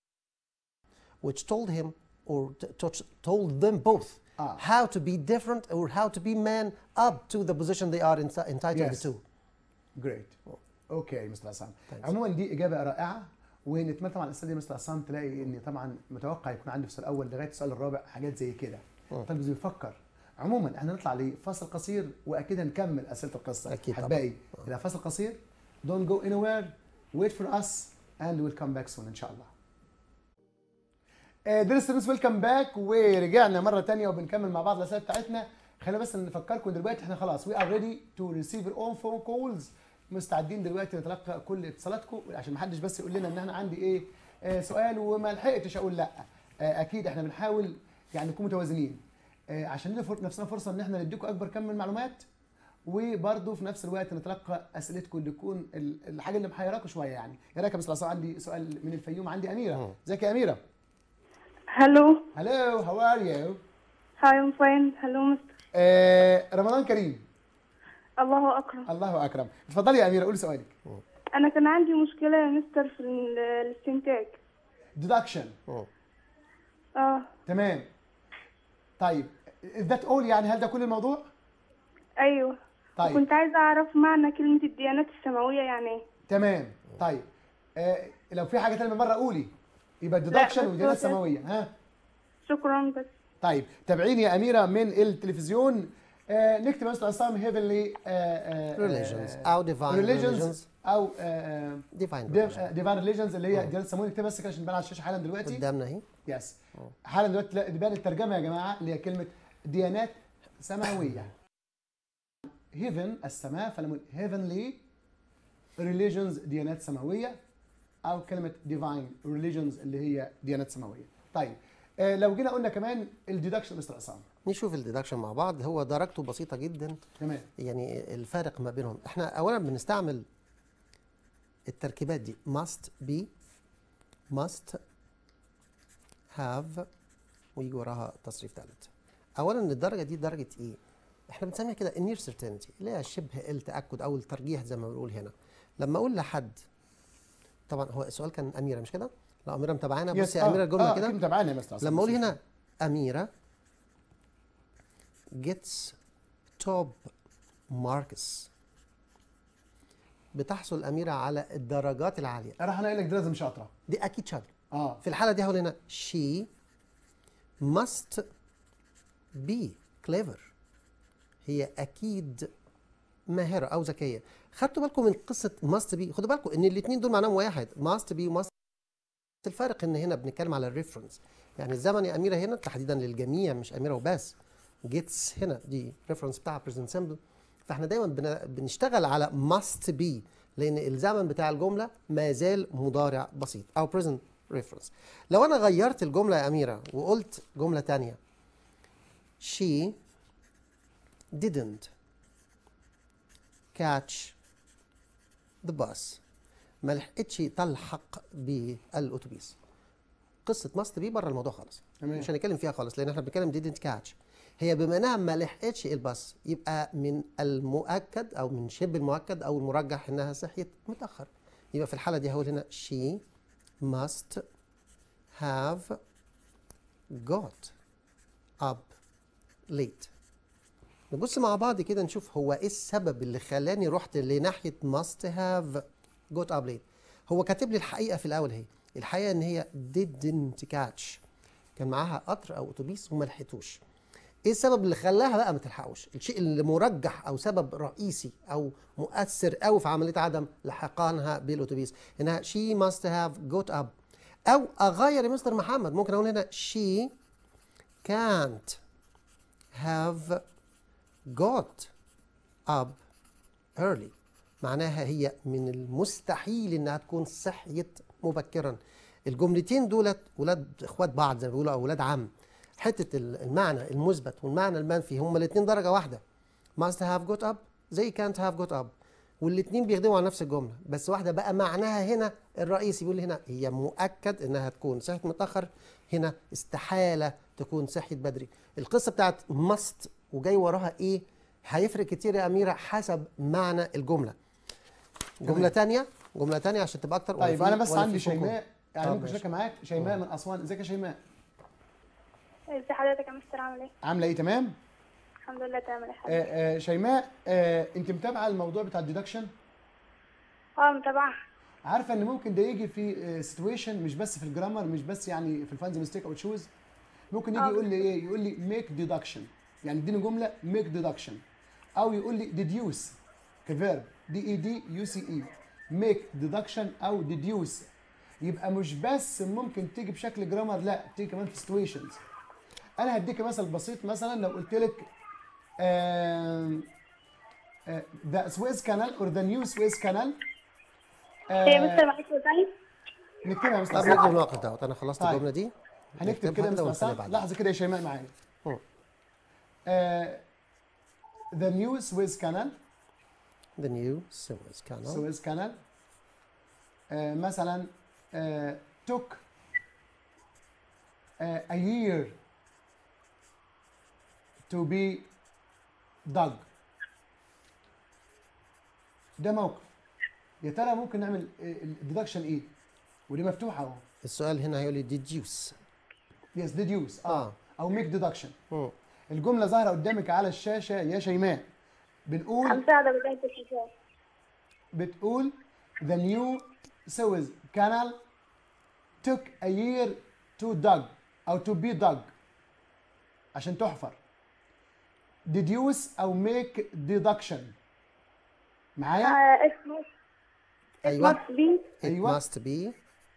which told him or t- t- told them both Ah. how to be different or how to be man up to the position they are enti- entitled Yes. to جريت اوكي مستر عصام Thanks. عموما دي اجابه رائعه ونتمنى طبعا الاسئله دي مستر عصام تلاقي ان طبعا متوقع يكون عندي في السؤال الاول لغايه السؤال الرابع حاجات زي كده مم. طيب بيفكر عموما احنا نطلع لفاصل قصير واكيد هنكمل اسئله القصه أكيد طبعاً. احبائي الى فاصل قصير don't go anywhere wait for us and we'll come back soon ان شاء الله آه، دير ستودنتس ويلكم باك ورجعنا مره تانية وبنكمل مع بعض الاسئله بتاعتنا خلينا بس نفكركم دلوقتي احنا خلاص وي ار ريدي تو ريسيف اور اون فون كولز مستعدين دلوقتي نتلقى كل اتصالاتكم عشان ما حدش بس يقول لنا ان انا عندي ايه آه سؤال وما لحقتش اقول لا آه اكيد احنا بنحاول يعني نكون متوازنين آه عشان ندي فر- نفسنا فرصه ان احنا نديكم اكبر كم من المعلومات وبرضه في نفس الوقت نتلقى اسئلتكم اللي تكون ال- الحاجه اللي محيراكم شويه يعني يا رايك يا مستر عصام عندي سؤال من الفيوم عندي اميره ازيك يا اميره Hello. Hello, how are you? Hi, I'm fine. Hello, Mr. آه رمضان كريم الله أكرم. الله اكرم اتفضلي يا اميره قولي سؤالك أنا كان عندي مشكلة يا مستر في ال- الاستنتاج. ديدكشن اه تمام طيب ذات اول يعني هل ده كل الموضوع أيوه. طيب كنت عايزة أعرف معنى كلمة الديانات السماوية يعني إيه؟ تمام طيب آه لو في حاجه ثانيه من مره قولي يبقى ديدكشن بس وديانات هو كده. سماويه ها شكرا بس. طيب تابعيني يا اميره من التلفزيون آه نكتب مثلا عصام هيفنلي Religions أو divine religions. او divine religion. ديفاين ريليجنز اللي هي ديانات سماويه اكتبها بس كده عشان تبان على الشاشه حالا دلوقتي قدامنا اهي يس حالا دلوقتي تلاقي- تبان الترجمه يا جماعه اللي هي كلمه ديانات سماويه هيفن السماء فلما هيفنلي ريليجنز ديانات سماويه او كلمه ديفاين ريليجنز اللي هي ديانات سماويه طيب آه لو جينا قلنا كمان الديدكشن مستر عصام نشوف الديدكشن مع بعض هو درجته بسيطه جدا تمام يعني الفارق ما بينهم احنا اولا بنستعمل التركيبات دي must be must have ويجي وراها تصريف ثالث اولا الدرجه دي درجه ايه احنا بنسميها كده النير سيرتينتي اللي هي شبه التاكد او الترجيح زي ما بنقول هنا لما اقول لحد طبعا هو السؤال كان اميره مش كده لا اميره متابعانا بصي يا اميره الجمله آه كده أكيد متابعانا يا مستر عصام لما اقول هنا اميره gets top marks بتحصل اميره على الدرجات العاليه راح انا قايل لك دي لازم شاطره دي اكيد شاطره اه في الحالة دي هقول هنا she must be clever هي أكيد ماهرة أو ذكية خدتوا بالكم من قصة must be خدوا بالكم إن الاتنين دول معناهم واحد must be و must الفرق إن هنا بنتكلم على الريفرنس يعني الزمن يا أميرة هنا تحديدا للجميع مش أميرة وبس gets هنا دي ريفرنس بتاع present simple فاحنا دايما بن- بنشتغل على must be لان الزمن بتاع الجمله ما زال مضارع بسيط او present reference لو انا غيرت الجمله يا اميره وقلت جمله تانية she didn't catch the bus ما لحقتش تلحق بالاتوبيس قصه ماست بي بره الموضوع خالص تمام. مش هنتكلم فيها خالص لان احنا بنتكلم didn't catch هي بما انها ما لحقتش الباص يبقى من المؤكد او من شبه المؤكد او المرجح انها صحيت متاخر يبقى في الحاله دي هقول هنا she must have got up late نبص مع بعض كده نشوف هو ايه السبب اللي خلاني رحت لناحيه must have got up late هو كاتب لي الحقيقه في الاول هي الحقيقه ان هي didn't catch كان معاها قطر او اتوبيس وما لحقتوش ايه السبب اللي خلاها بقى ما تلحقوش الشيء اللي مرجح او سبب رئيسي او مؤثر قوي في عمليه عدم لحقانها بالاتوبيس انها she must have got up او اغير يا مستر محمد ممكن اقول هنا she can't have got up early معناها هي من المستحيل انها تكون صحيت مبكرا الجملتين دولت ولاد اخوات بعض زي ما بيقولوا او ولاد عم حته ال- المعنى المثبت والمعنى المنفي هما الاثنين درجه واحده must have got up زي can't have got up والاثنين بيخدموا على نفس الجمله بس واحده بقى معناها هنا الرئيسي بيقول هنا هي مؤكد انها تكون صحت متاخر هنا استحاله تكون صحت بدري القصه بتاعت must وجاي وراها ايه هيفرق كتير يا اميره حسب معنى الجمله جمله تانية جمله تانية عشان تبقى اكتر ولا طيب في- انا بس ولا عندي في فوق؟ شيماء يعني طب ممكن ماشي. اشاركها معاك شيماء من اسوان ازيك يا شيماء ازي حضرتك يا مستر عامل ايه؟ عامله ايه تمام الحمد لله تمام يا حبيبي آه آه شيماء آه انت متابعه الموضوع بتاع الديدكشن اه متابعة عارفه ان ممكن ده يجي في سيتويشن مش بس في الجرامر مش بس يعني في الفانز ميستيك او تشوز ممكن يجي آه. يقول لي ايه يقول لي ميك ديدكشن يعني اديني جمله ميك ديدكشن او يقول لي ديديوس كفيرب دي اي دي يو سي اي ميك ديدكشن او ديديوس يبقى مش بس ممكن تيجي بشكل جرامر لا تيجي كمان في سيتويشنز انا هديك مثل بسيط مثلا لو قلت لك ذا سويس كانال اور ذا نيو سويس كانال هي مستر معاك تاني؟ نكتبها يا طب مستر نكتب الناقد دوت انا خلصت طيب. الجمله دي هنكتب نكتبها كده يا مستر ونخليها حسام بعدين. لحظه كده يا شيماء معايا مم. ذا نيو سويس كانال the new Suez Canal سويس كانال مثلا آه، took آه، a year to be dug ده موقف يا ترى ممكن نعمل الديدكشن ايه ودي مفتوحه اهو السؤال هنا هيقول لي deduce يس ديديوس اه آه. او ميك ديدكشن مم. الجمله ظاهره قدامك على الشاشه يا شيماء بنقول مساعدة بداية الحساب بتقول the new Suez Canal took a year to dug أو to be dug عشان تحفر deduce أو make deduction معايا؟ آه، اسمه ايوه must be it أيوة. must be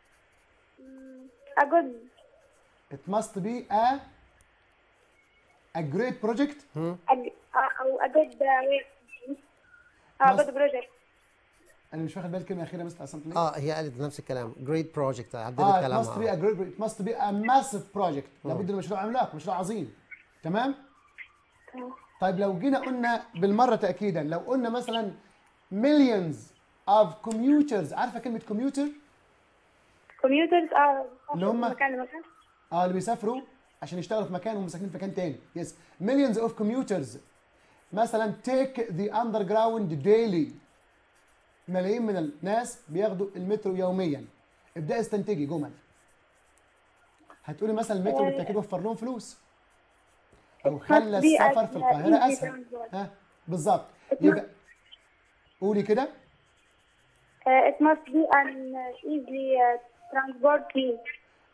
a good it must be a a great project a, أو a good uh, way اه Must- good project أنا مش واخد بالي الكلمة الأخيرة بس عشان ليه؟ اه هي قالت نفس الكلام great project عدلت اه it must be كلامها a great it must be a massive project لابد من مشروع عملاق مشروع عظيم تمام؟ طيب لو جينا قلنا بالمره تاكيدا لو قلنا مثلا millions of commuters عارفه كلمه commuter commuters اه اللي هم- من مكان لمكان اه اللي بيسافروا عشان يشتغلوا في مكان وهم ساكنين في مكان تاني يس millions of commuters مثلا take the underground daily ملايين من الناس بياخدوا المترو يوميا ابداي استنتجي جمل هتقولي مثلا المترو بالتاكيد وفر لهم فلوس او خلى must be السفر as في القاهره easy اسهل transport. ها بالظبط It must- يبقى قولي كده Uh, it must be an uh, easy uh, transport means.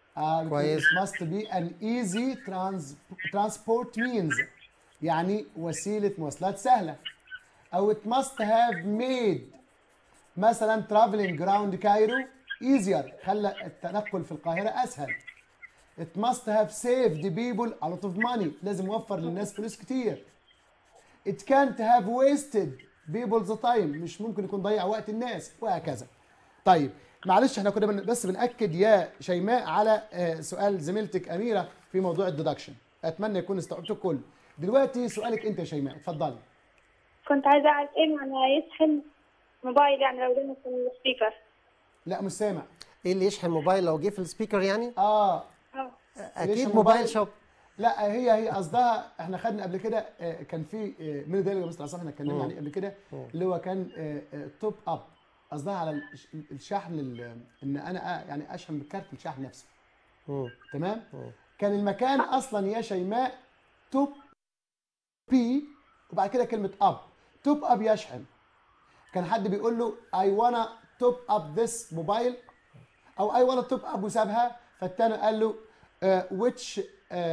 آه كويس. it must be an easy trans transport means يعني وسيلة مواصلات سهلة أو it must have made مثلا traveling around Cairo easier خلى التنقل في القاهرة أسهل it must have saved people a lot of money لازم يوفر للناس فلوس كتير it can't have wasted people's time مش ممكن يكون ضيع وقت الناس وهكذا طيب معلش احنا كنا بن- بس بنأكد يا شيماء على آه، سؤال زميلتك أميرة في موضوع الديدكشن أتمنى يكون استوعبت الكل دلوقتي سؤالك أنت يا شيماء اتفضلي كنت عايزة أعرف إيه معنى يشحن موبايل يعني لو جبنا في السبيكر لا مش سامع ايه اللي يشحن موبايل لو جه في السبيكر يعني اه اه اكيد يشحن موبايل موبايل؟ شوب لا هي هي قصدها احنا خدنا قبل كده آه، كان في آه، من ده اللي مستر عصام احنا اتكلمنا عليه قبل كده اللي هو كان توب اب قصدها على الش- الشحن ال- ان انا آه، يعني اشحن بكارت الشحن نفسه مم. تمام كان المكان اصلا يا شيماء توب بي وبعد كده كلمه اب توب اب يشحن كان حد بيقول له اي وانا توب اب ذس موبايل او اي وانا توب اب وسابها فالتاني قال له ويتش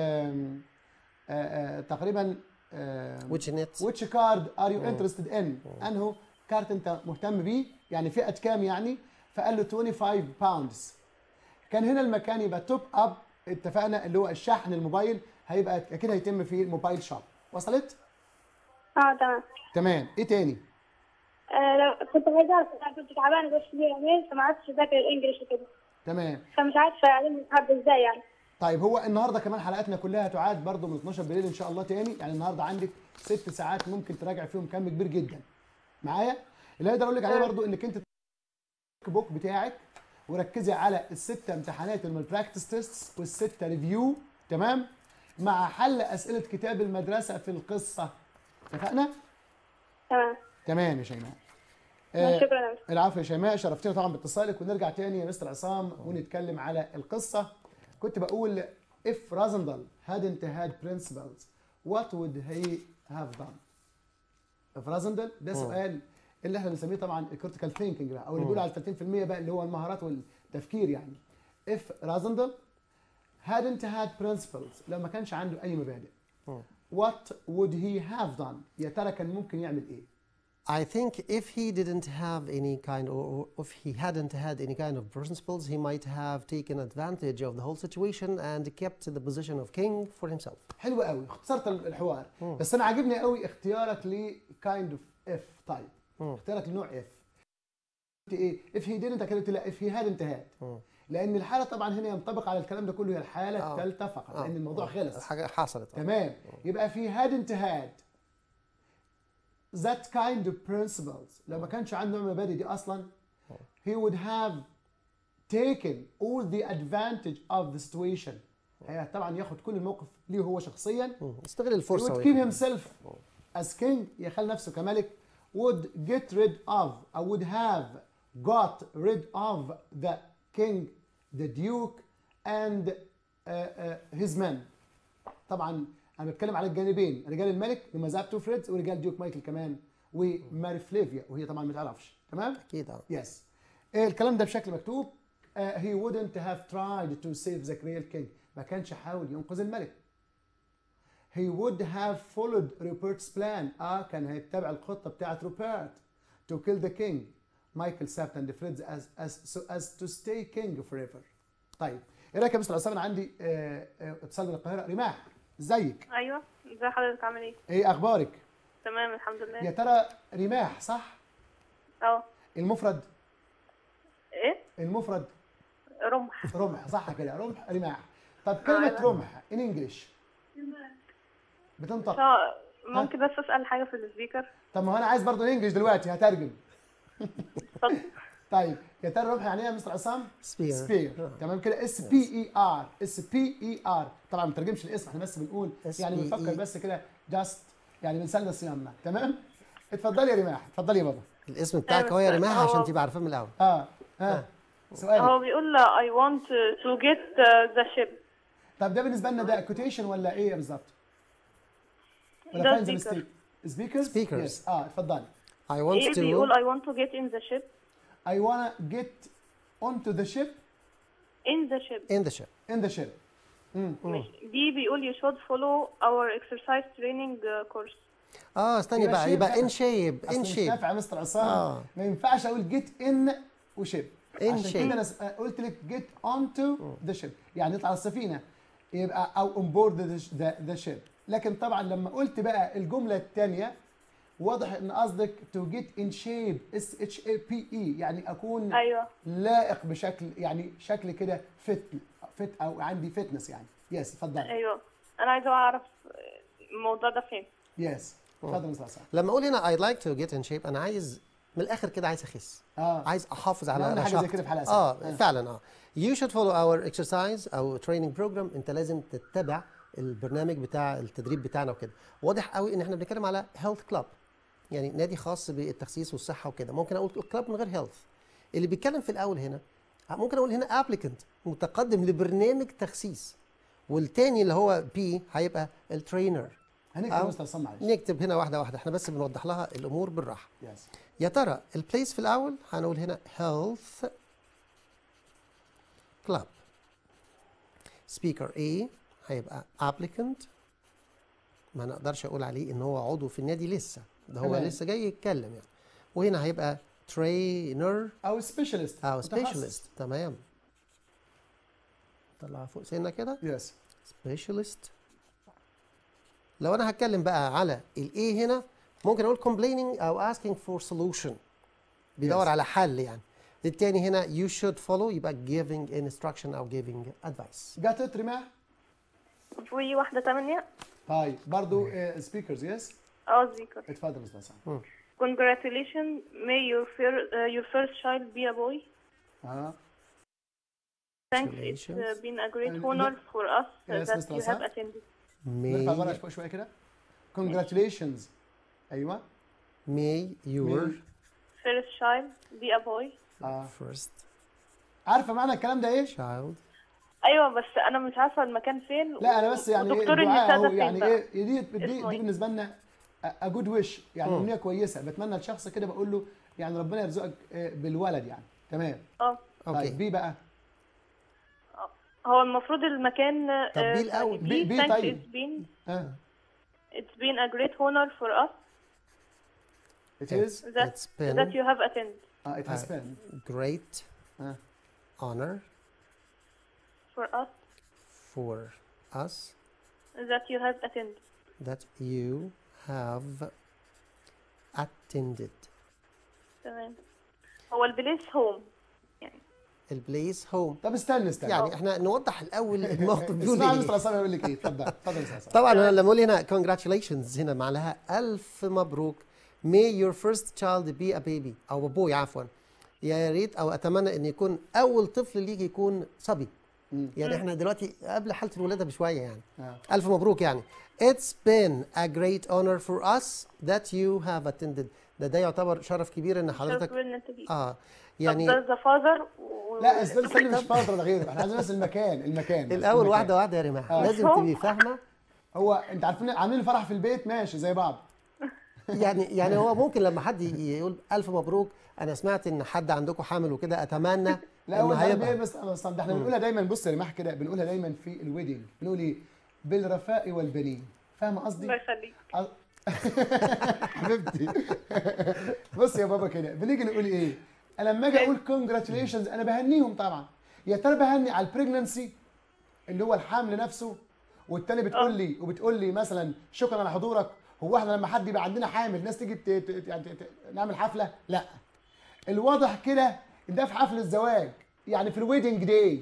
تقريبا آم، ويتش نت which card are you interested in انه كارت انت مهتم بيه يعني فئه كام يعني فقال له 25 باوندز كان هنا المكان يبقى توب اب اتفقنا اللي هو الشحن الموبايل هيبقى اكيد هيتم في الموبايل شوب وصلت اه تمام تمام ايه تاني آه لو كنت عايزة أعرف أنا كنت تعبانة بس في يومين فما عرفتش أذاكر الإنجليش وكده تمام فمش عارفة أعلم الحرب إزاي يعني طيب هو النهارده كمان حلقاتنا كلها تعاد برضو من 12 بالليل ان شاء الله تاني يعني النهارده عندك ست ساعات ممكن تراجع فيهم كم كبير جدا معايا اللي اقدر اقول لك عليه برضو انك انت بوك بتاعك وركزي على الستة امتحانات من البراكتس تيست والستة ريفيو تمام مع حل اسئله كتاب المدرسه في القصه اتفقنا تمام تمام يا شيماء شكرا يا مستر. العفو يا شيماء شرفتينا طبعا باتصالك ونرجع تاني يا مستر عصام ونتكلم على القصة كنت بقول if Rosendal hadn't had principles what would he have done if Rosendal ده سؤال اللي احنا بنسميه طبعا critical thinking بقى او اللي بيقولوا على 30% بقى اللي هو المهارات والتفكير يعني if Rosendal hadn't had principles لو ما كانش عنده اي مبادئ what would he have done يا ترى كان ممكن يعمل ايه I think if he didn't have any kind or or if he hadn't had any kind of principles, he might have taken advantage of the whole situation and kept the position of king for himself. حلو قوي اختصرت الحوار بس انا عاجبني قوي اختيارك ل kind of if طيب اختيارك لنوع if قلت ايه if he didn't كده قلت لا if he hadn't had لان الحاله طبعا هنا ينطبق على الكلام ده كله هي الحاله آه. الثالثه فقط آه. لان الموضوع خلص الحاجة حصلت. تمام يبقى في hadn't had that kind of principles لو ما كانش عنده المبادئ دي اصلا he would have taken all the advantage of the situation هي طبعا ياخد كل الموقف ليه هو شخصيا مم. استغل he الفرصة would وياخد- keep himself as king يخلي نفسه كملك would get rid of or would have got rid of the king the duke and uh, uh, his men طبعا انا بتكلم على الجانبين رجال الملك بمزاب تو فريدز ورجال ديوك مايكل كمان وماري فليفيا وهي طبعا ما تعرفش تمام أكيد آه. يس الكلام ده بشكل مكتوب uh, he wouldn't have tried to save the real king ما كانش حاول ينقذ الملك he would have followed Rupert's plan اه كان هيتبع الخطه بتاعت روبرت to kill the king مايكل سابت and فريدز as as so as to stay king forever طيب ايه رايك يا مستر عصام انا عندي آه، آه، اتصال من القاهره رماح ازيك ايوه ازي حضرتك عامل ايه ايه اخبارك تمام الحمد يا لله ترى رماح صح اه المفرد ايه المفرد رمح رمح صح كده رمح رماح طب كلمه أيوة. رمح ان انجلش بتنطق آه، ممكن بس اسال حاجه في السبيكر طب ما هو انا عايز برضه الانجليش دلوقتي هترجم اتفضل طيب يا ترى رمح يعني ايه يا مستر عصام؟ سبير. سبير تمام كده اس بي اي ار اس بي اي ار طبعا ما بنترجمش الاسم احنا بس بنقول يعني SPE. بنفكر بس كده جاست يعني بنسلي صيامنا تمام؟ اتفضلي يا رماح اتفضلي يا بابا الاسم بتاعك هو يا بس رماح هو- عشان تبقى عارفاه من الأول. اه ها سؤالي هو بيقول I want to get uh, the ship طب ده بالنسبه لنا ده كوتيشن ولا ايه بالظبط؟ ولا ده فاين ذا speaker. ميستيك؟ سبيكرز؟ Speakers. يس اه اتفضلي I ايه want to بيقول I want to get in the ship I wanna get onto the ship in the ship in the ship in the ship ماشي دي بيقول you should follow our exercise training uh, course اه استني يبقى بقى shape يبقى بقى. ان شيب اصل ان مش شيب نافع يا مستر عصام آه. ما ينفعش اقول جيت ان وشيب In عشان shape. كده انا س- قلت لك جيت اون تو ذا شيب يعني نطلع على السفينه يبقى او اون بورد ذا شيب لكن طبعا لما قلت بقى الجمله الثانيه واضح ان قصدك تو جيت ان شيب اس اتش اي بي اي يعني اكون ايوه لائق بشكل يعني شكل كده فت فت او عندي فتنس يعني يس اتفضل ايوه انا عايزه اعرف الموضوع ده فين يس اتفضل يا مستر عصام لما اقول هنا I'd like to get in shape انا عايز من الاخر كده عايز اخس اه عايز احافظ على قلنا حاجة زي نشاطي. كده في حلقة اه سابقة. آه. فعلا اه you should follow our exercise او training program انت لازم تتبع البرنامج بتاع التدريب بتاعنا وكده واضح قوي ان احنا بنتكلم على health club يعني نادي خاص بالتخسيس والصحه وكده ممكن اقول كلاب من غير health اللي بيتكلم في الاول هنا ممكن اقول هنا applicant متقدم لبرنامج تخسيس والتاني اللي هو بي هيبقى الترينر هنكتب أو يا مستر عصام معلش نكتب هنا واحده واحده احنا بس بنوضح لها الامور بالراحه يس يا ترى البليس في الاول هنقول هنا health club speaker A هيبقى applicant ما نقدرش اقول عليه ان هو عضو في النادي لسه ده هو تمام. لسه جاي يتكلم يعني وهنا هيبقى trainer او سبيشالست او specialist تمام طلعها فوق سنه كده يس specialist لو انا هتكلم بقى على الايه هنا ممكن اقول complaining او asking for solution بيدور Yes. على حل يعني التاني هنا you should follow يبقى giving instruction او giving advice جات ات رماح في واحده تانية طيب برضو سبيكرز يس اه سبيكر اتفضل يا استاذ عصام congratulations may your, fir, uh, your first child be a boy اه thanks it's uh, Congratulations. been a great Uh, honor for us uh, Yes, that Mr. you Hassan. have attended نرفع الورقه may, فوق شويه كده congratulations ايوه may your first child be a boy اه first عارفه معنى الكلام ده ايه؟ child ايوه بس انا مش عارفه المكان فين لا انا بس يعني ايه ودكتور الدعاء النساء اهو ده فين يعني بقى؟ ايه دي دي, دي, اسمه دي إيه؟ بالنسبه لنا جود ويش يعني امنيه كويسه بتمنى لشخص كده بقول له يعني ربنا يرزقك آه، بالولد يعني تمام اه اوكي طيب بي بقى هو المفروض المكان طب بيه الأول. بيه- بيه thanks طيب. it's been اه it's been a great honor for us it is that it's been that you have attended اه it has آه. been great اه honor for us for us that you have attended that you have attended تمام هو البليس هوم يعني البليس هوم طب استنى استنى يعني احنا نوضح الاول الموقف بيقول اسمع ايه مستر عصام يقول لك ايه اتفضل اتفضل يا استاذ عصام طبعا انا لما اقول هنا congratulations هنا معناها الف مبروك may your first child be a baby او boy عفوا يا ريت او اتمنى ان يكون اول طفل ليك يكون صبي مم. يعني احنا دلوقتي قبل حاله الولاده بشويه يعني آه. الف مبروك يعني it's been a great honor for us that you have attended ده ده يعتبر شرف كبير ان حضرتك شكرا ان انت جيت اه يعني يعني ذا فاذر و... لا استنى استنى مش فتره ده غير احنا عايزين بس المكان المكان بس، الاول المكان. واحده واحده يا ريماح آه. لازم تبقي فاهمه هو انت عارفين عاملين فرح في البيت ماشي زي بعض يعني يعني هو ممكن لما حد ي- يقول الف مبروك انا سمعت ان حد عندكم حامل وكده اتمنى لا هو انه ده ايه هيبقى بس بس ده احنا بنقولها دايما بص يا رماح كده بنقولها دايما في الويدنج بنقول ايه بالرفاء والبنين فاهمه قصدي؟ الله يخليك أ- حبيبتي بص يا بابا كده بنيجي نقول ايه؟ انا لما اجي اقول كونجراتيوليشنز انا بهنيهم طبعا يا ترى بهني على البريجننسي اللي هو الحمل نفسه والتاني بتقول لي وبتقول لي مثلا شكرا على حضورك هو احنا لما حد يبقى عندنا حامل ناس تيجي ت- ت- يعني ت- ت- نعمل حفله؟ لا الواضح كده ده في حفل الزواج يعني في الويدنج داي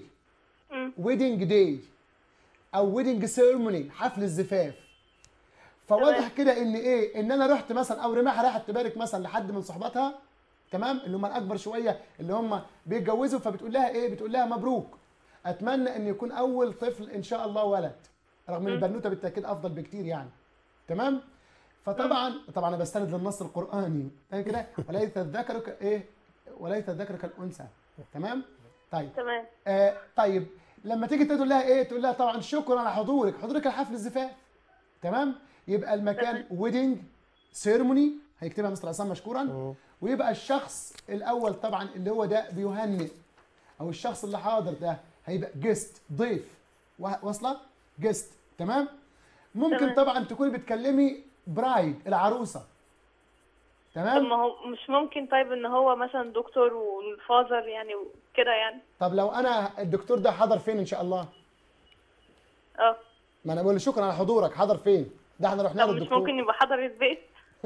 ويدنج داي او ويدنج سيرموني حفل الزفاف فواضح تمام. كده ان ايه ان انا رحت مثلا او رماح راحت تبارك مثلا لحد من صحباتها تمام اللي هم الاكبر شويه اللي هم بيتجوزوا فبتقول لها ايه بتقول لها مبروك اتمنى ان يكون اول طفل ان شاء الله ولد رغم ان البنوته بالتاكيد افضل بكتير يعني تمام فطبعا طبعا انا بستند للنص القراني تمام كده وليس الذكر ك- ايه وليس الذكر كالانثى تمام طيب تمام آه طيب لما تيجي تقول لها ايه تقول لها طبعا شكرا على حضورك حضورك لحفل الزفاف تمام يبقى المكان ويدنج سيرموني هيكتبها مستر عصام مشكورا ويبقى الشخص الاول طبعا اللي هو ده بيهنئ او الشخص اللي حاضر ده هيبقى جيست ضيف وا- واصله جيست تمام ممكن تمام. طبعا تكوني بتكلمي برايد العروسه طب تمام ما هو مش ممكن طيب ان هو مثلا دكتور والفازر يعني كده يعني طب لو انا الدكتور ده حضر فين ان شاء الله اه ما انا بقول له شكرا على حضورك حضر فين ده احنا رحنا طب له مش الدكتور ممكن يبقى حضر البيت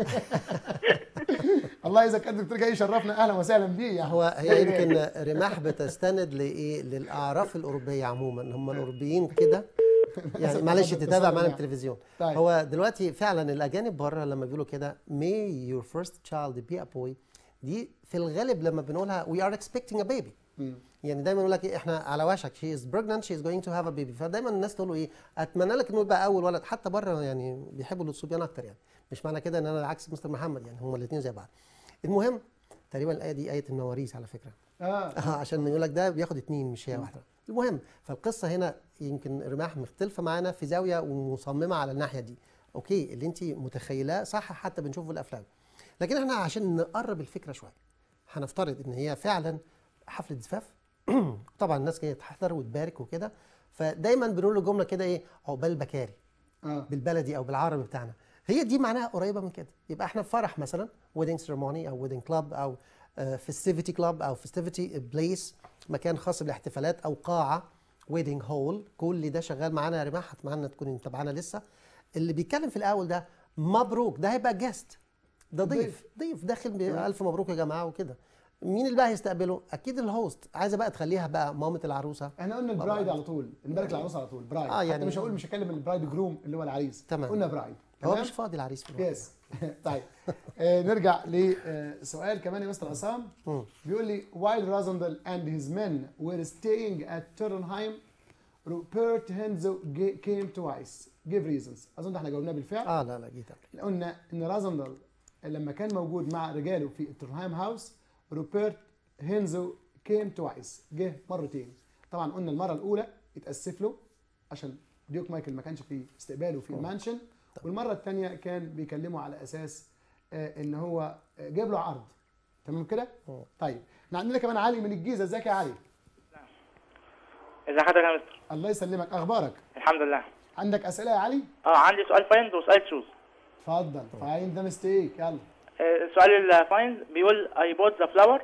الله اذا كان الدكتور جاي يشرفنا اهلا وسهلا بيه يعني هو جاي هي جاي. يمكن رماح بتستند لايه للاعراف الاوروبيه عموما هم الاوروبيين كده يعني معلش اتفضل، تتابع اتفضل معانا يعني. التلفزيون طيب. هو دلوقتي فعلا الاجانب بره لما بيقولوا كده may your first child be a boy دي في الغالب لما بنقولها we are expecting a baby يعني دايما يقول لك إيه احنا على وشك she is pregnant she is going to have a baby فدايما الناس تقول له ايه اتمنى لك انه يبقى اول ولد حتى بره يعني بيحبوا الصبيان اكتر يعني مش معنى كده ان انا عكس مستر محمد يعني هما الاثنين زي بعض المهم تقريبا الايه دي ايه المواريث على فكره اه اه عشان يقول لك ده بياخد اتنين مش هي واحده المهم فالقصه هنا يمكن رماح مختلفه معانا في زاويه ومصممه على الناحيه دي اوكي اللي انت متخيلاه صح حتى بنشوفه في الافلام لكن احنا عشان نقرب الفكره شويه هنفترض ان هي فعلا حفله زفاف طبعا الناس جايه تحضر وتبارك وكده فدايما بنقول له جمله كده ايه عقبال بكاري اه بالبلدي او بالعربي بتاعنا هي دي معناها قريبه من كده يبقى احنا في فرح مثلا ويدنج سيرموني او ويدنج كلاب او فيستيفيتي كلاب او فيستيفيتي بليس مكان خاص بالاحتفالات او قاعه ويدنج هول كل ده شغال معانا يا رماح اتمنى تكوني متابعانا لسه اللي بيتكلم في الاول ده مبروك ده هيبقى جيست ده ضيف ضيف داخل بألف مبروك يا جماعه وكده مين اللي بقى هيستقبله اكيد الهوست عايزه بقى تخليها بقى مامه العروسه احنا قلنا البرايد على طول نبارك العروسه على طول برايد آه، آه يعني- يعني مش هقول مش هكلم البرايد جروم اللي هو العريس تمام. قلنا برايد هو تمام مش فاضي العريس في الوقت. يس طيب آه نرجع لسؤال كمان يا مستر عصام مم. بيقول لي while Rosendal and his men were staying at Turnheim Rupert Henzo ga- came twice give reasons اظن احنا جاوبناه بالفعل اه لا لا جيت قبل. قلنا ان رازندل لما كان موجود مع رجاله في الترهايم هاوس روبرت هينزو كيم توايس جه مرتين طبعا قلنا المره الاولى اتاسف له عشان ديوك مايكل ما كانش في استقباله في المانشن والمره الثانيه كان بيكلمه على اساس آه، ان هو آه، جاب له عرض تمام كده مم. طيب احنا عندنا كمان علي من الجيزه ازيك يا علي ازي حضرتك يا مستر الله يسلمك اخبارك الحمد لله عندك اسئله يا علي اه عندي سؤال فايند وسؤال تشوز اتفضل فاين ذا ميستيك يلا آه، سؤال الفايند بيقول I bought the flower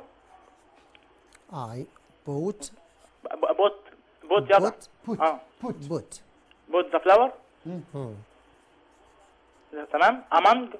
I bought ب- بوت بوت يلا bought بوت اه بوت bought بوت the flower مم. تمام among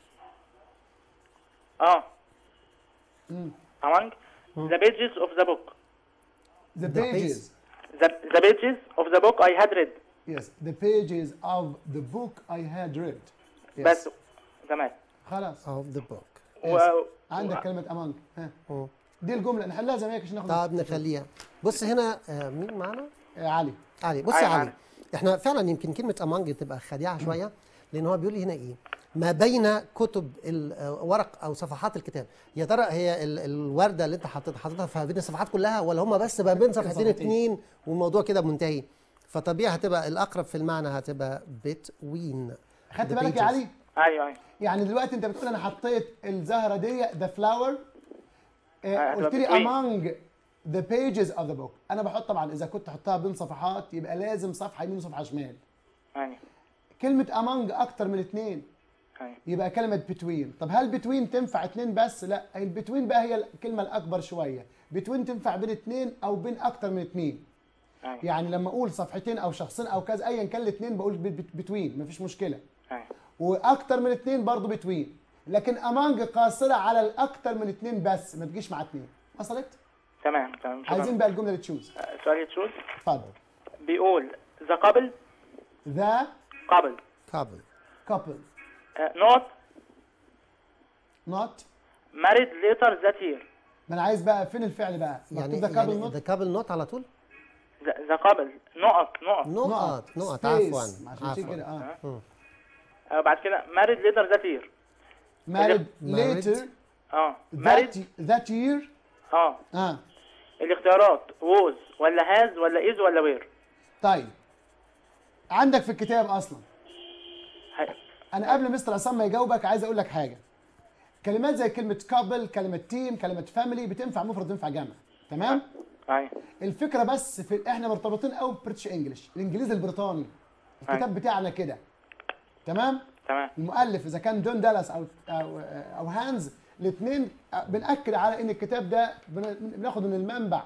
اه مم. among the pages of the book the The pages the, the pages of the book I had read Yes, the pages of the book I had read. Yes. بس تمام خلاص of the book و... عندك كلمة among ها مم. دي الجملة نحلها زي ما هي عشان ناخد طب نخليها بص هنا آه، مين معانا؟ آه، علي علي بص أيوة يا علي معانا. احنا فعلا يمكن كلمه امانج تبقى خديعه شويه لان هو بيقول لي هنا ايه ما بين كتب الورق او صفحات الكتاب يا ترى هي ال- الورده اللي انت حاططها حاططها في بين الصفحات كلها ولا هم بس ما بين صفحتين صفحتين. اتنين والموضوع كده منتهي فطبيعي هتبقى الاقرب في المعنى هتبقى بتوين خدت بالك يا علي ايوه ايوه يعني دلوقتي انت بتقول انا حطيت الزهرة دي the flower آه، آه، قلت لي هتبقى among the pages of the book انا بحط طبعا اذا كنت احطها بين صفحات يبقى لازم صفحة يمين وصفحة شمال ايوه كلمة among اكتر من اتنين ايوه يبقى كلمة between طب هل between تنفع اتنين بس لا البتوين بقى هي الكلمة الأكبر شوية between تنفع بين اتنين أو بين أكتر من اتنين ايوه يعني لما أقول صفحتين أو شخصين أو كذا أيا كان الاتنين بقول between مفيش مشكلة ايوه وأكتر من اتنين برضه between لكن among قاصرة على الأكتر من اتنين بس ما تجيش مع اتنين وصلت؟ تمام تمام شكراً. عايزين بقى الجملة اللي تشوز آه، سؤال تشوز اتفضل بيقول the couple the couple كابل couple uh, not not married later that year ما أنا عايز بقى فين الفعل بقى؟ يعني مكتوب the couple يعني not ذا كابل نوت على طول the, the couple نقط نقط نقط نقط space. عفوا عشان تيجي كده عفوا اه آه، بعد كده married later that year married Married. later اه that married that year اه اه الاختيارات was ولا has ولا is ولا where طيب عندك في الكتاب اصلا هي- انا قبل مستر عصام ما يجاوبك عايز اقول لك حاجه كلمات زي كلمه كابل كلمه تيم كلمه فاميلي بتنفع مفرد تنفع جمع تمام ايوه الفكره بس في احنا مرتبطين قوي ببريتش انجلش الانجليزي البريطاني الكتاب بتاعنا كده تمام تمام المؤلف اذا كان دون دالاس او او, أو هانز الاثنين بناكد على ان الكتاب ده بن- بناخد من المنبع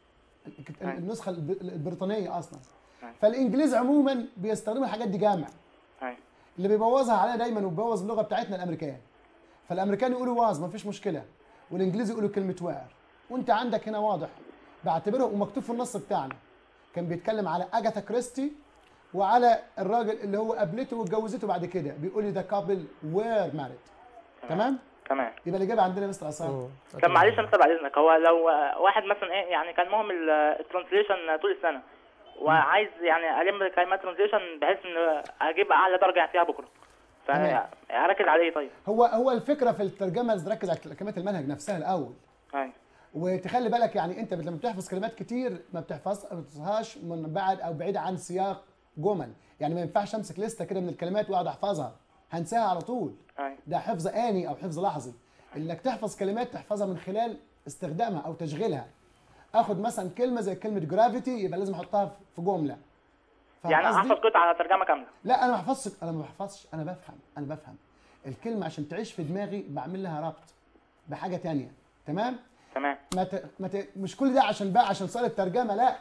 الكت- أيوة. النسخه الب- البريطانيه اصلا أيوة. فالانجليز عموما بيستخدموا الحاجات دي جامع ايوه اللي بيبوظها علينا دايما وبيبوظ اللغه بتاعتنا الامريكان فالامريكان يقولوا واز ما فيش مشكله والانجليزي يقولوا كلمه وير وانت عندك هنا واضح بعتبره ومكتوب في النص بتاعنا كان بيتكلم على اجاثا كريستي وعلى الراجل اللي هو قابلته واتجوزته بعد كده بيقول لي ذا كابل وير ماريد تمام تمام يبقى الاجابه عندنا يا مستر عصام مم. طب معلش يا مستر بعد اذنك هو لو آه، واحد مثلا ايه يعني كان مهم الترانسليشن طول السنه وعايز يعني الم كلمات ترانسليشن بحيث ان اجيب اعلى درجه يعني فيها بكره تمام. فاركز على ايه طيب؟ هو هو الفكره في الترجمه لازم تركز على كلمات المنهج نفسها الاول ايوه وتخلي بالك يعني انت لما بتحفظ كلمات كتير ما بتحفظ ما بتحفظهاش من بعد او بعيد عن سياق جمل يعني ما ينفعش امسك لسته كده من الكلمات واقعد احفظها هنساها على طول ايوه ده حفظ آني أو حفظ لحظي انك تحفظ كلمات تحفظها من خلال استخدامها أو تشغيلها اخد مثلا كلمة زي كلمة جرافيتي يبقى لازم احطها في جملة فاهم يعني قصدي؟ احفظ قطعه على ترجمه كامله لا انا ما بحفظش انا ما بحفظش انا بفهم انا بفهم الكلمة عشان تعيش في دماغي بعمل لها ربط بحاجة تانية تمام تمام ما ت... ما ت... مش كل ده عشان بقى عشان صار الترجمة لا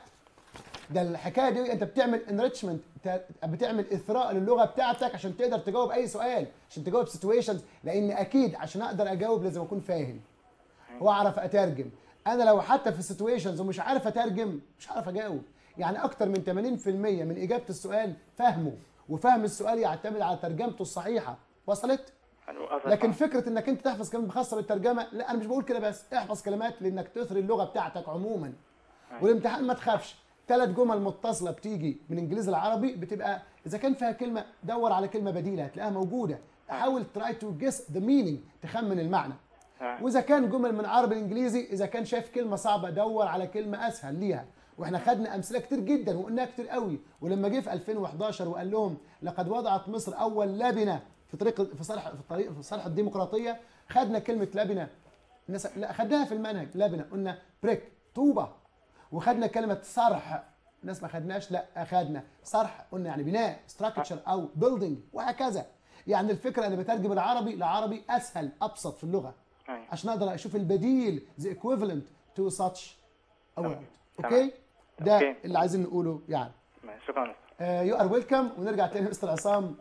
ده الحكايه دي انت بتعمل انريتشمنت بتعمل اثراء للغه بتاعتك عشان تقدر تجاوب اي سؤال عشان تجاوب سيتويشنز لان اكيد عشان اقدر اجاوب لازم اكون فاهم واعرف اترجم انا لو حتى في سيتويشنز ومش عارف اترجم مش عارف اجاوب يعني اكتر من 80% من اجابه السؤال فهمه وفهم السؤال يعتمد على ترجمته الصحيحه وصلت لكن فكره انك انت تحفظ كلمات خاصه بالترجمه لا انا مش بقول كده بس احفظ كلمات لانك تثري اللغه بتاعتك عموما والامتحان ما تخافش ثلاث جمل متصله بتيجي من انجليزي لعربي بتبقى اذا كان فيها كلمه دور على كلمه بديله هتلاقيها موجوده حاول تراي تو جيس ذا مينينج تخمن المعنى واذا كان جمل من عربي لانجليزي اذا كان شايف كلمه صعبه دور على كلمه اسهل ليها واحنا خدنا امثله كتير جدا وقلناها كتير قوي ولما جه في 2011 وقال لهم لقد وضعت مصر اول لبنه في طريق في صالح في طريق في صالح الديمقراطيه خدنا كلمه لبنه الناس لا خدناها في المنهج لبنه قلنا بريك طوبه وخدنا كلمه صرح الناس ما خدناش لا اخدنا صرح قلنا يعني بناء ستراكشر او بيلدينج وهكذا يعني الفكره انا بترجم العربي لعربي اسهل ابسط في اللغه أيوة. عشان اقدر اشوف البديل the equivalent to such a word تمام. اوكي ده أوكي. اللي عايزين نقوله يعني ماشي، شكرا يو ار ويلكم ونرجع تاني مستر عصام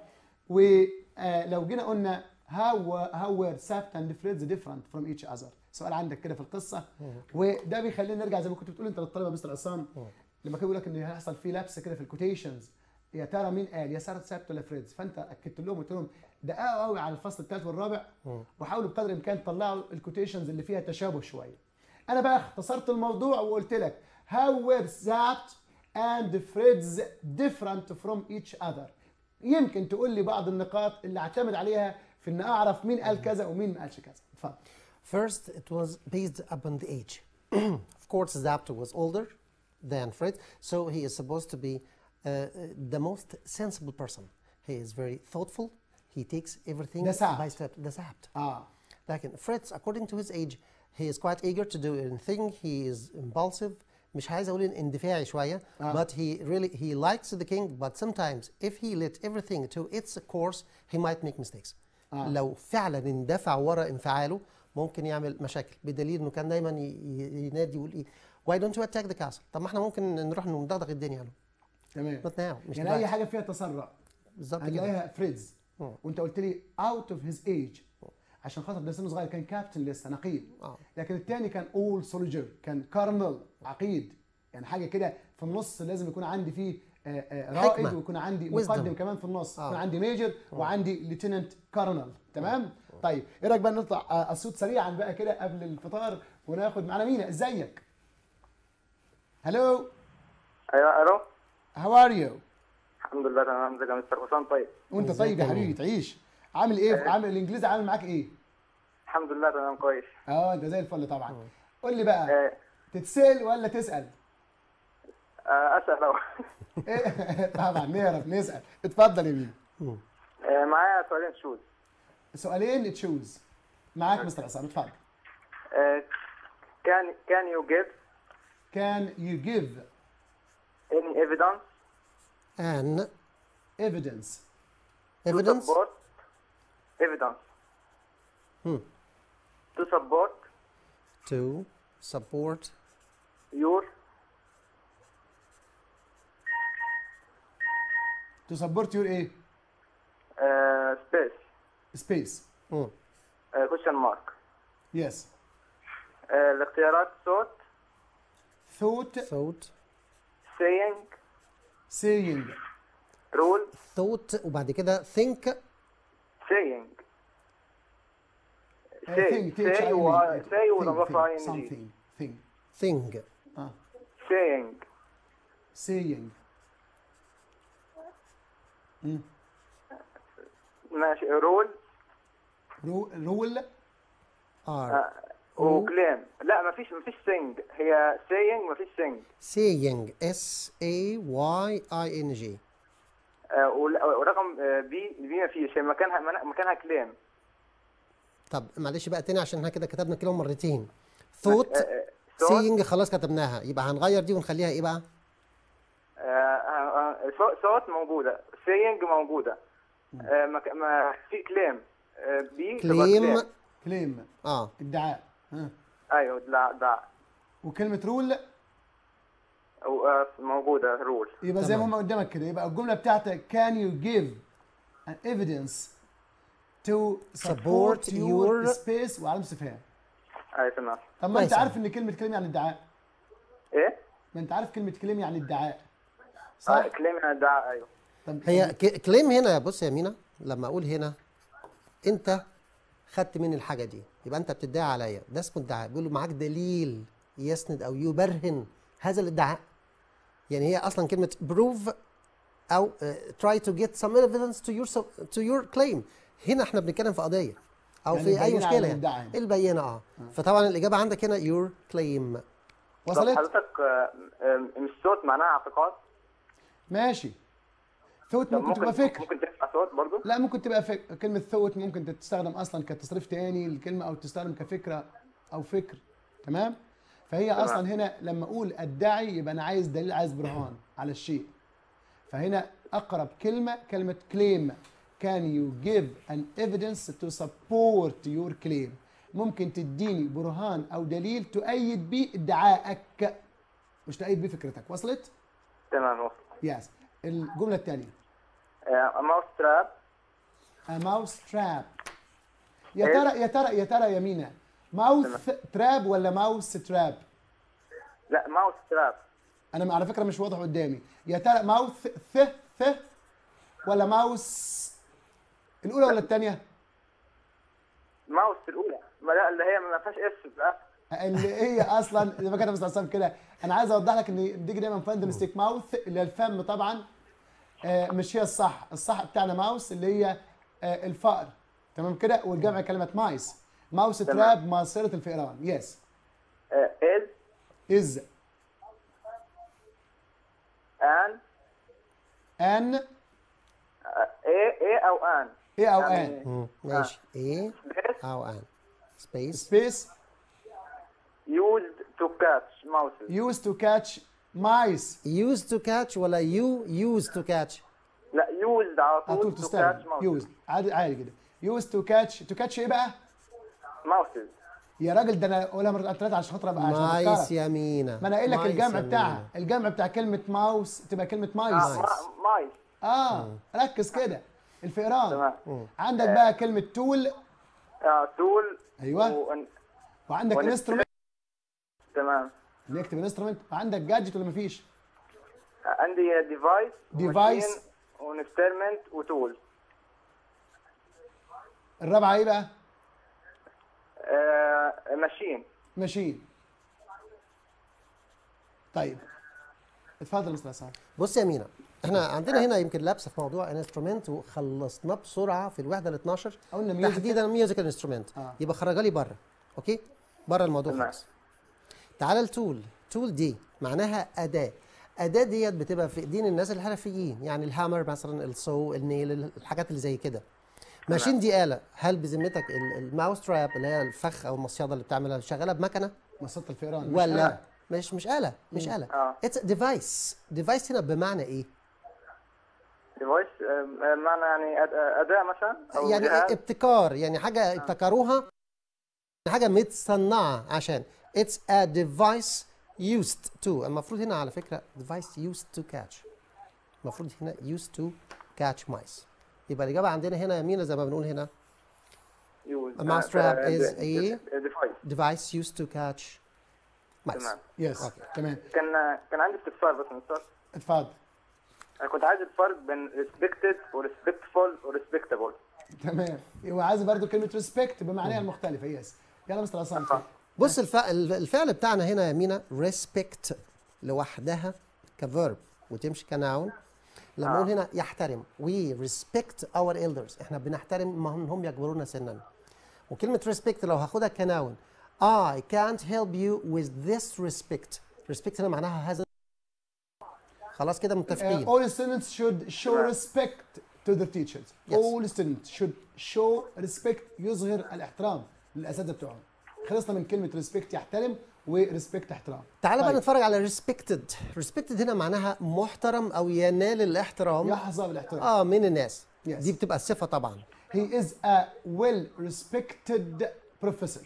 ولو جينا قلنا how how were Sabt and Fritz different from each other سؤال عندك كده في القصه وده بيخلينا نرجع زي ما كنت بتقول انت للطلبه مستر عصام لما كان بيقول لك ان هيحصل في لبس كده في الكوتيشنز يا ترى مين قال يا ساره سابت ولا فريدز فانت اكدت لهم قلت لهم دققوا قوي على الفصل الثالث والرابع وحاولوا بقدر الامكان تطلعوا الكوتيشنز اللي فيها تشابه شويه انا بقى اختصرت الموضوع وقلت لك how were Zapt and Fritz different from each other يمكن تقول لي بعض النقاط اللي اعتمد عليها في ان اعرف مين قال كذا ومين ما قالش كذا اتفضل First, it was based upon the age. of course, Zapta was older than Fred, so he is supposed to be uh, the most sensible person. He is very thoughtful. He takes everything ده Zapt. by step. The Zapt. اه لكن Fritz, according to his age, he is quite eager to do anything. He is impulsive. مش عايز اقول إن اندفاعي شويه آه. but he really he likes the king but sometimes if he let everything to its course he might make mistakes آه. لو فعلا اندفع ورا انفعاله ممكن يعمل مشاكل بدليل انه كان دايما ي- ي- ينادي يقول ايه why don't you attack the castle طب ما احنا ممكن نروح ندغدغ الدنيا له تمام not now مش يعني اي دلوقتي. حاجه فيها تسرع بالظبط كده هنلاقيها فريدز مم. وانت قلت لي اوت اوف هيز ايج عشان خاطر ده سنه صغير كان كابتن لسه نقيب آه. لكن الثاني كان اول سولجر كان كارنل عقيد يعني حاجه كده في النص لازم يكون عندي فيه آه، آه، رائد حكمة. ويكون عندي Wisdom. مقدم كمان في النص آه. يكون عندي ميجر وعندي ليتننت كارنل تمام طيب ايه رايك بقى نطلع آه، الصوت سريعا بقى كده قبل الفطار وناخد معانا مينا ازيك هلو ايوه الو هاو ار يو الحمد لله تمام ازيك يا مستر حسام طيب وانت ازيك طيب يا يا حبيبي مين؟ تعيش عامل ايه عامل الانجليزي عامل معاك ايه الحمد لله تمام كويس اه انت زي الفل طبعا قول لي بقى آه، تتسال ولا تسال آه، اسال لو إيه؟ طبعا نعرف نسال اتفضل يا مين آه، معايا سؤالين شوز سؤالين تشوز معاك مستر عصام اتفضل كان كان يو جيف can you give any evidence an evidence to evidence support evidence Hmm. to support to support your to support your ايه uh, space space مم. uh, question mark yes uh, الاختيارات صوت thought thought saying saying rule thought وبعد كده think saying uh, say think say و say ونضيفها ing something thing thing اه saying saying ماشي rule Ru- rule are وكليم لا ما فيش ما فيش sing هي saying ما فيش sing saying s a y i n g آه، ول- ورقم بي بي ما فيش هي مكانها من- مكانها كليم طب معلش بقى تاني عشان احنا كده كتبنا كلمه مرتين thought صوت saying خلاص كتبناها يبقى هنغير دي ونخليها ايه بقى آه، آه، آه، صوت- صوت موجودة saying موجودة آه، ما ك- ما في كليم بي تبقى claim claim اه ادعاء ها ايوه لا ده وكلمة رول أو- آه، موجودة رول يبقى زي ما تمام. هم قدامك كده يبقى الجملة بتاعتك can you give an evidence to support, Support your, your- space وعلامة استفهام ايوه تمام طب ما انت كويس. عارف ان كلمة كليم يعني ادعاء ايه؟ ما انت عارف كلمة كليم يعني ادعاء آه، صح؟ كليم يعني ده ايوه طب هي كليم هنا بص يا مينا لما اقول هنا انت خدت مني الحاجه دي يبقى انت بتدعي عليا ده اسمه ادعاء بيقول له معاك دليل يسند او يبرهن هذا الادعاء يعني هي اصلا كلمه prove او uh, try to get some evidence to your sub- to your claim هنا احنا بنتكلم في قضيه او يعني في اي البينة على مشكله الادعاء يعني يعني. البينه اه فطبعا الاجابه عندك هنا your claim طب وصلت؟ حضرتك آه، آه، مش صوت معناها اعتقاد ماشي ثوت طب ممكن تبقى فكر ممكن تنفع صوت برضه لا ممكن تبقى فكر كلمة ثوت ممكن تستخدم أصلا كتصريف تاني للكلمة أو تستخدم كفكرة أو فكر تمام؟ فهي تمام. أصلا هنا لما أقول أدعي يبقى أنا عايز دليل عايز برهان على الشيء فهنا أقرب كلمة كلمة claim can you give an evidence to support your claim ممكن تديني برهان أو دليل تؤيد بيه ادعائك مش تؤيد بيه فكرتك وصلت؟ تمام وصل يس الجملة الثانية ماوس تراب A mouse trap يا ترى يا ترى يا ترى يا مينا ماوث تراب ولا ماوس تراب لا ماوس تراب انا على فكره مش واضح قدامي يا ترى ماوث ث ث ولا ماوس الاولى ولا الثانيه ماوس الاولى ما لا اللي هي ما فيهاش اس بقى اللي هي اصلا زي ما كان مستر عصام كده انا عايز اوضح لك ان بتيجي دايما فاند ميستيك ماوث اللي هي الفم طبعا آه، مش هي الصح الصح بتاعنا ماوس اللي هي آه، الفأر تمام كده والجمع كلمه مايس ماوس تمام. تراب ماسره الفئران يس ال از ان ان ايه ايه او ان ايه او يعني ان مم. ماشي ايه space او ان سبيس سبيس used to catch mouses used to catch mice used to catch ولا you used to catch لا used على على طول طول to catch تستخدم mouses used عادي عادي كده used to catch to catch ايه بقى؟ mouses يا راجل ده انا اقولها مرتين ثلاثه عشان خاطر ابقى عشان مايس أفكرك. يا مينا ما انا قايل لك مايس الجمع يا بتاعها مينا. الجمع بتاع كلمه ماوس تبقى كلمه آه مايس ما- مايس اه ركز كده الفئران تمام عندك بقى كلمه تول اه تول أيوة. و... وعندك ون- انسترومنت تمام اللي يكتب انسترومنت وعندك جادجت ولا مفيش؟ عندي ديفايس Device. وانستلمنت وتول الرابعه ايه بقى؟ ماشين ماشين طيب اتفضل يا استاذ عصام بص يا مينا احنا عندنا هنا يمكن لبس في موضوع انسترومنت وخلصناه بسرعه في الوحده ال 12 قلنا musical. تحديدا ميوزيكال انسترومنت آه. يبقى خرجها لي بره اوكي بره الموضوع تمام. خالص تعالى التول تول دي معناها اداه اداه ديت بتبقى في ايدين الناس الحرفيين يعني الهامر مثلا السو النيل الحاجات اللي زي كده ماشين دي آلة هل بذمتك ال- الماوس تراب اللي هي الفخ او المصيده اللي بتعملها شغاله بمكنه مسطة الفئران مش ولا أنا. مش مش آلة مش آلة آه. اتس ديفايس ديفايس هنا بمعنى ايه ديفايس معنى يعني أد- اداة مثلا او يعني جهاز ابتكار يعني حاجة ابتكروها حاجة متصنعة عشان it's a device used to المفروض هنا على فكرة device used to catch المفروض هنا used to catch mice يبقى الإجابة عندنا هنا يمينة زي ما بنقول هنا use A mousetrap is a- ديفايس device used to catch mice تمام يس أوكي. تمام كان كان عندي استفسار بس من الأستاذ. اتفضل انا كنت عايز الفرق بين respected و respectful و respectable تمام وعايز برضو كلمه ريسبكت بمعانيها المختلفه يس يلا مستر عصام بص الف... الفعل بتاعنا هنا يا مينا respect لوحدها كفيرب وتمشي كناون لما نقول هنا يحترم we respect our elders احنا بنحترم من هم يكبرون سنا وكلمة respect لو هاخدها كناون I can't help you with this respect respect هنا معناها هذا خلاص كده Uh, متفقين all students should show respect to their teachers. Yes. All students should show respect يظهر الاحترام للاساتذه بتوعهم. خلصنا من كلمه respect يحترم وريسبكت احترام. تعال بقى طيب. نتفرج على respected respected هنا معناها محترم او ينال الاحترام يحظى بالاحترام. اه من الناس Yes. دي بتبقى الصفة طبعا He is a well respected professor.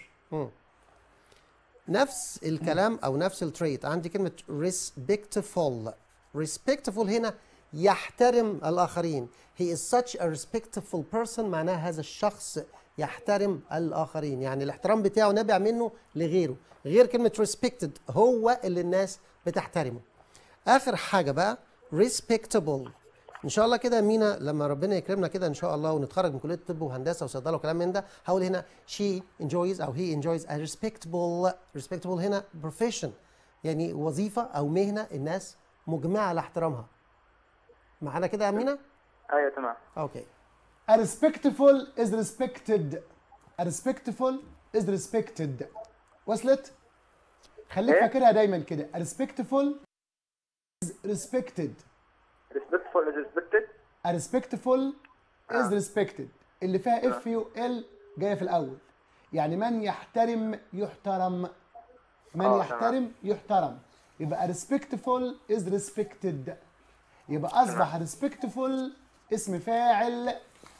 نفس الكلام او نفس التريت عندي كلمه respectful respectful هنا يحترم الاخرين he is such a respectful person معناها هذا الشخص يحترم الاخرين يعني الاحترام بتاعه نابع منه لغيره غير كلمه respected هو اللي الناس بتحترمه اخر حاجه بقى respectable ان شاء الله كده مينا لما ربنا يكرمنا كده ان شاء الله ونتخرج من كليه الطب وهندسه وصيدله وكلام من ده هقول هنا she enjoys او he enjoys a respectable respectable هنا profession يعني وظيفه او مهنه الناس مجمعه على احترامها معانا كده يا مينا ايوه تمام اوكي A respectful is respected. A respectful is respected. وصلت؟ خليك إيه؟ فاكرها دايما كده. A respectful is respected. respectful is respected A respectful is respected. اللي فيها اف يو ال جايه في الاول. يعني من يحترم يحترم. من آه، يحترم يحترم. يبقى a respectful is respected. يبقى اصبح respectful اسم فاعل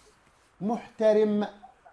محترم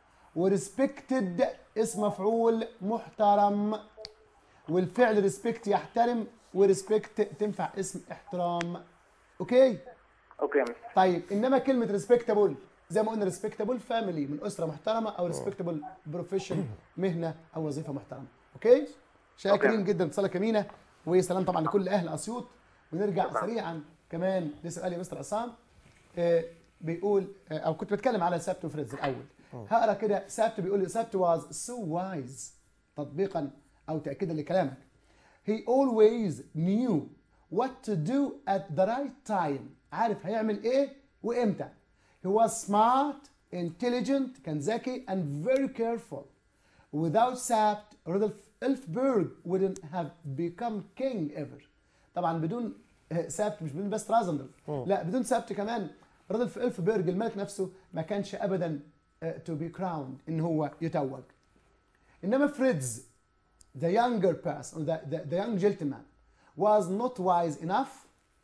وريسبكتد اسم مفعول محترم والفعل ريسبكت يحترم وريسبكت تنفع اسم احترام اوكي اوكي يا مستر طيب انما كلمه ريسبكتابل زي ما قلنا ريسبكتابل فاميلي من اسره محترمه او ريسبكتابل بروفيشن مهنه او وظيفه محترمه اوكي شاكرين أوكي. جدا اتصالك يا مينا وسلام طبعا لكل اهل اسيوط ونرجع سريعا كمان لسؤال يا مستر عصام آه، بيقول آه، او كنت بتكلم على سبت وفريدز الاول هقرا كده سبت بيقول لي سبت was so wise تطبيقا او تاكيدا لكلامك he always knew what to do at the right time عارف هيعمل ايه وامتى he was smart intelligent كان ذكي and very careful without Sapt Rudolf Elfberg wouldn't have become king ever طبعا بدون آه، سابت مش بدون بس رازندل لا بدون سابت كمان رودولف إلفبرج الملك نفسه ما كانش ابدا تو بي كراوند ان هو يتوج انما فريدز the younger person the, the, the young gentleman was not wise enough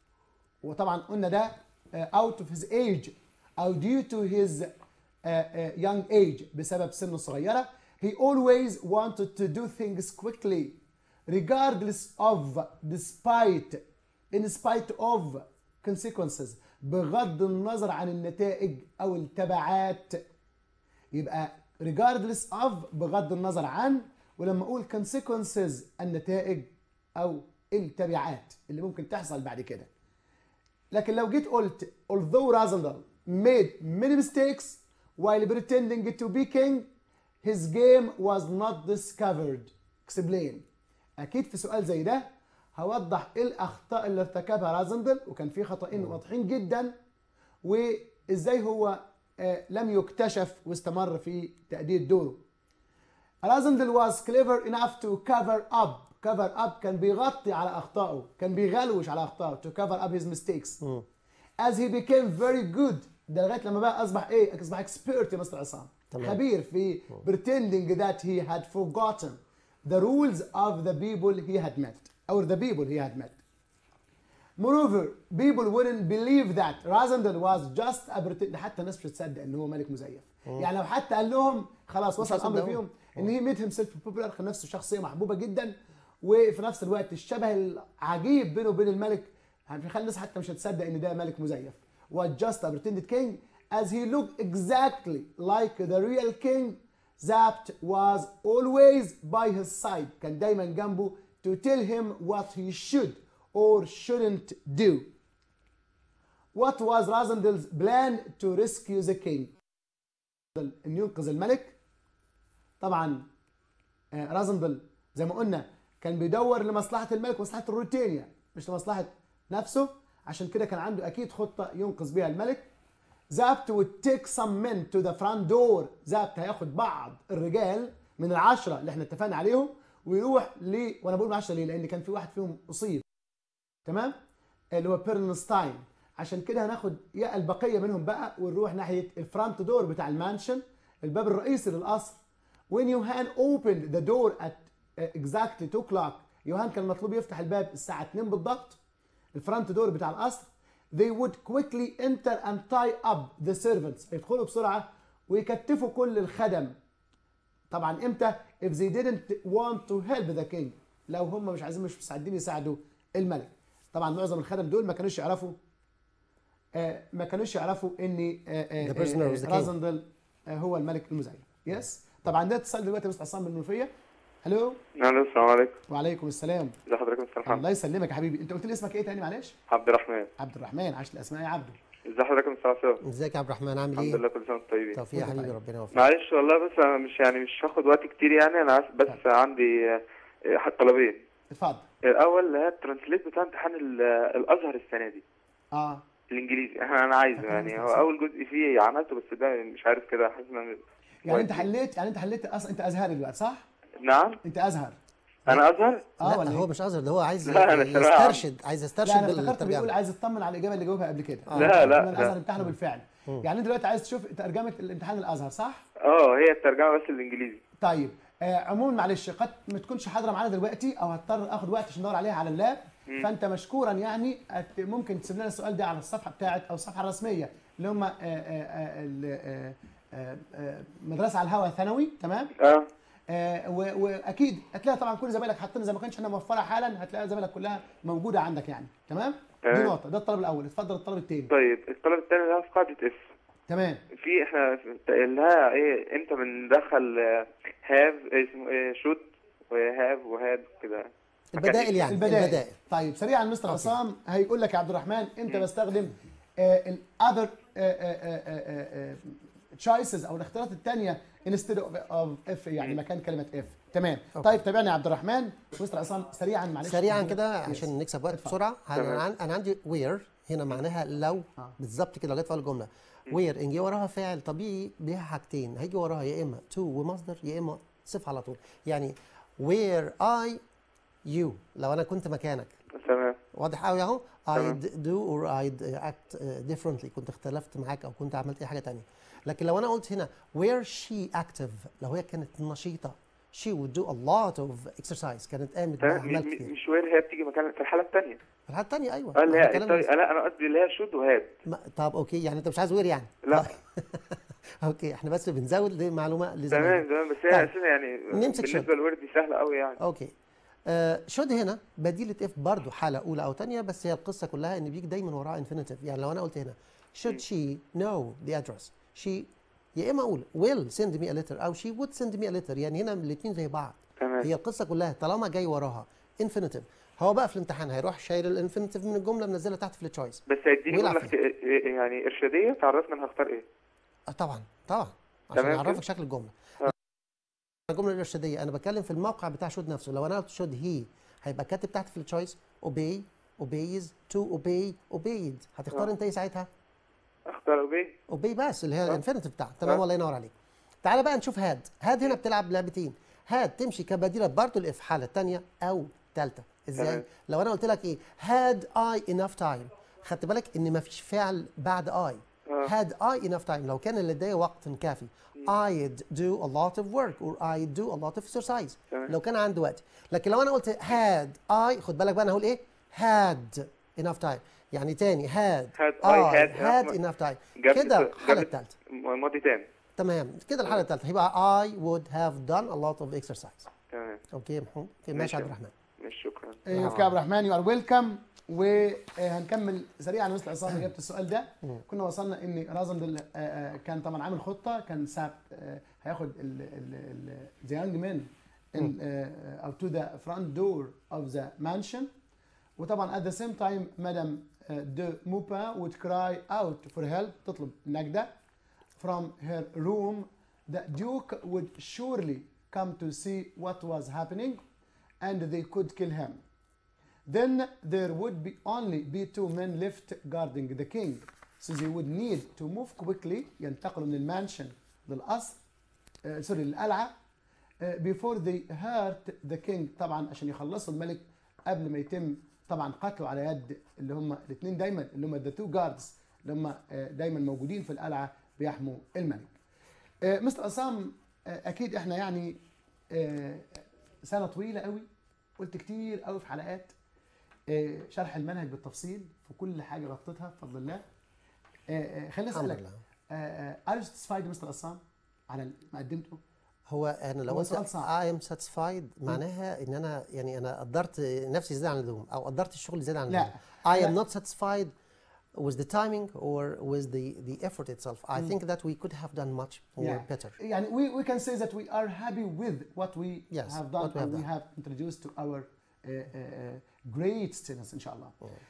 وطبعا قلنا ده uh, out of his age او due to his uh, uh, young age بسبب سنه الصغيره he always wanted to do things quickly regardless of despite in spite of consequences بغض النظر عن النتائج او التبعات يبقى regardless of بغض النظر عن ولما اقول consequences النتائج او التبعات اللي ممكن تحصل بعد كده لكن لو جيت قلت although Razandal made many mistakes while pretending to be king his game was not discovered explain اكيد في سؤال زي ده هوضح ايه الاخطاء اللي ارتكبها رازندل وكان في خطأين واضحين جدا وازاي هو آه، لم يكتشف واستمر في تأدية دوره رازندل was clever enough to cover up cover up كان بيغطي على اخطائه كان بيغلوش على اخطائه to cover up his mistakes as he became very good ده لغايه لما بقى اصبح ايه اصبح expert يا مستر عصام تمام. خبير في pretending that he had forgotten the rules of the people he had met or the people he had met. Moreover, people wouldn't believe that Razandel was just a pretend حتى الناس مش هتصدق ان هو ملك مزيف يعني لو حتى قال لهم خلاص وصل الامر هيصدقوه. فيهم ان هي ميد هيم سيلف بوبولار كان نفسه شخصيه محبوبه جدا وفي نفس الوقت الشبه العجيب بينه وبين الملك هيخلي الناس حتى مش هتصدق ان ده ملك مزيف was just a pretended king as he looked exactly like the real king Zapt was always by his side كان دايما جنبه to tell him what he should or shouldn't do What was Razendel's plan to rescue the king? ان ينقذ الملك طبعا آه، رازندل زي ما قلنا كان بيدور لمصلحه الملك ومصلحه الروتينيا مش لمصلحه نفسه عشان كده كان عنده اكيد خطه ينقذ بيها الملك زابت would take some men to the front door زابت هياخد بعض الرجال من العشرة اللي احنا اتفقنا عليهم ويروح ل وانا بقول العشرة ليه لان كان في واحد فيهم اصيب تمام اللي هو بيرنستاين عشان كده هناخد يا البقيه منهم بقى ونروح ناحيه الفرونت دور بتاع المانشن الباب الرئيسي للقصر when يوهان opened the door at uh, exactly 2 o'clock يوهان كان مطلوب يفتح الباب الساعه 2 بالضبط الفرونت دور بتاع القصر they would quickly enter and tie up the servants يدخلوا بسرعه ويكتفوا كل الخدم طبعا امتى if they didn't want to help the king لو هم مش عايزين مش مستعدين يساعدوا الملك طبعا معظم الخدم دول ما كانوش يعرفوا آه ما كانوش يعرفوا ان آه آه The prisoner was the king. رازندل آه هو الملك المزيف يس طبعا ده اتصال دلوقتي مستر عصام من المنوفيه الو الو السلام عليكم وعليكم السلام ازي حضرتك يا مستر محمد الله يسلمك يا حبيبي انت قلت لي اسمك ايه تاني معلش عبد الرحمن عبد الرحمن عاش الاسماء يا عبده ازي حضرتك يا مستر عصام ازيك يا عبد الرحمن عامل الحمد ايه؟ لله كل سنه وانتم طيبين توفيق يا وانت حبيبي طيب. ربنا يوفقك معلش والله بس انا مش يعني مش هاخد وقت كتير يعني انا عايز بس عندي آه، آه، طلبين اتفضل الاول اللي هي الترانسليت بتاع امتحان ال- الازهر السنه دي اه الانجليزي انا أنا عايزه يعني هو اول جزء فيه عملته بس ده مش عارف كده حاسس ان يعني انت حليت يعني انت حليت اصلا انت ازهري دلوقتي صح؟ نعم انت ازهر انا ازهر اه ولا لا هو إيه؟ مش ازهر ده هو عايز لا، أنا ثانوية عامة. يسترشد عايز لا يسترشد انا افتكرت بيقول بالترجمه عايز يطمن على الاجابه اللي جاوبها قبل كده لا، لا، من لا. الازهر امتحنوا بالفعل يعني انت دلوقتي عايز تشوف ترجمه الامتحان الازهر صح؟ اه هي الترجمه بس الانجليزي طيب آه عموما معلش قد ما تكونش حاضره معانا دلوقتي او هضطر اخد وقت عشان ندور عليها على اللاب فانت مشكورا يعني هت- ممكن تسيب لنا السؤال ده على الصفحه بتاعت او الصفحه الرسميه اللي هم آه، آه، آه، ال- آه، آه، آه، مدرسه على الهواء ثانوي تمام اه آه، و- واكيد هتلاقي طبعا كل زمايلك حاطين زي ما كانش احنا موفرها حالا هتلاقي زمايلك كلها موجوده عندك يعني تمام دي تمام. نقطه ده الطلب الاول اتفضل الطلب الثاني طيب الطلب الثاني اللي هو في قاعده اف تمام في احنا اللي هي ايه امتى بندخل هاف اسمه ايه شوت وهاف وهاد كده البدائل يعني البدائل. البدائل طيب سريعا مستر عصام هيقول لك يا عبد الرحمن امتى بستخدم الاذر تشويسز او الاختيارات الثانيه انستد اوف اف يعني مكان كلمه اف تمام طيب تابعني يا عبد الرحمن مستر عصام سريعا معلش سريعا كده Yes. عشان نكسب وقت اتفضل. بسرعه تمام. انا عن- انا عندي وير هنا معناها لو آه. بالظبط كده لو جت في اول جمله وير ان جه وراها فاعل طبيعي ليها حاجتين هيجي وراها يا اما تو ومصدر يا اما صفه على طول يعني وير اي يو لو انا كنت مكانك تمام واضح قوي اهو تمام. I'd do or I'd act uh, differently كنت اختلفت معاك او كنت عملت اي حاجه تانية لكن لو انا قلت هنا where she active لو هي كانت نشيطه she would do a lot of exercise كانت قامت تمام باعمال م- كتير م- مش وير هي بتيجي مكان في الحاله الثانيه في الحاله الثانيه ايوه اه اللي ما هو هي كلام الطريقة- لا انا قصدي اللي هي شوت وهاد ما- طب اوكي يعني انت مش عايز وير يعني لا. اوكي احنا بس بنزود لمعلومه تمام لزمايلنا تمام بس هي طيب. اساسا يعني نمسك بالنسبه شوت. للوير دي سهله قوي يعني اوكي آه شود هنا بديلة اف برضو حالة أولى أو تانية بس هي القصة كلها إن بيجي دايما وراها انفينيتيف يعني لو أنا قلت هنا should she know the address she يا إما أقول will send me a letter أو she would send me a letter يعني هنا الاتنين زي بعض تمام. هي القصة كلها طالما جاي وراها انفينيتيف هو بقى في الامتحان هيروح شايل الانفينيتيف من الجملة منزلها تحت في التشويس بس هيديني ويلعب جمله اخت- يعني ارشاديه تعرفنا انا هختار ايه آه طبعا طبعا عشان تمام يعرفك كده؟ شكل الجمله الجمله الارشاديه انا بتكلم في الموقع بتاع شود نفسه لو انا قلت شود هي هيبقى كاتب تحت في التشويس obey obeys to obey obeyed هتختار آه. انت ايه ساعتها اختار ايه obey بس اللي هي آه. الانفينيتيف بتاع تمام آه. الله ينور عليك تعالى بقى نشوف هاد هاد هنا بتلعب لعبتين هاد تمشي كبديله برضه الاف حاله ثانيه او ثالثه ازاي تمام. لو انا قلت لك ايه had I enough time خدت بالك ان مفيش فعل بعد I آه. had I enough time لو كان لدي وقت كافي I'd do a lot of work or I'd do a lot of exercise تمام. لو كان عندي وقت لكن لو انا قلت had I خد بالك بقى انا هقول ايه had enough time يعني تاني had Had I I had had enough- enough time جابت- كده الحالة جابت الثالثة ماضي تام تمام كده الحالة الثالثة يبقى I would have done a lot of exercise تمام اوكي يا محمود اوكي ماشي ماشي. عبد الرحمن ماشي شكرا اوكي يا عبد الرحمن يو ار ويلكم وهنكمل سريعا مثل عصام اجابه السؤال ده كنا وصلنا ان رازندل كان طبعا عامل خطه كان ساب آه، هياخد ذا يونج مان او تو ذا فرونت دور اوف ذا مانشن وطبعا at the same time مدام دو موبا would cry out for help تطلب نجدة from her room the duke would surely come to see what was happening and they could kill him then there would be only be two men left guarding the king so they would need to move quickly ينتقلوا من المانشن للقصر آه، سوري للقلعه آه، before they hurt the king طبعا عشان يخلصوا الملك قبل ما يتم طبعا قتله على يد اللي هم الاثنين دايما اللي هم the two guards اللي هم آه، دايما موجودين في القلعه بيحموا الملك. آه، مستر عصام آه، اكيد احنا يعني آه، سنه طويله قوي قلت كتير قوي في حلقات آه، شرح المنهج بالتفصيل في كل حاجه غطيتها بفضل الله. آه، آه، خليني الحمد اسالك لله ار ساتيسفايد مستر عصام على ما قدمته؟ هو انا لو هو قلت سؤال صعب. I am satisfied معناها ان انا يعني انا قدرت نفسي زياده عن اللزوم او قدرت الشغل زياده عن لا. اللزوم I am لا. not satisfied with the timing or with the the effort itself I think that we could have done much more Yeah. better يعني we, we can say that we are happy with what we Yes, have done what we and have we done. have introduced to our uh, uh, great students ان شاء الله.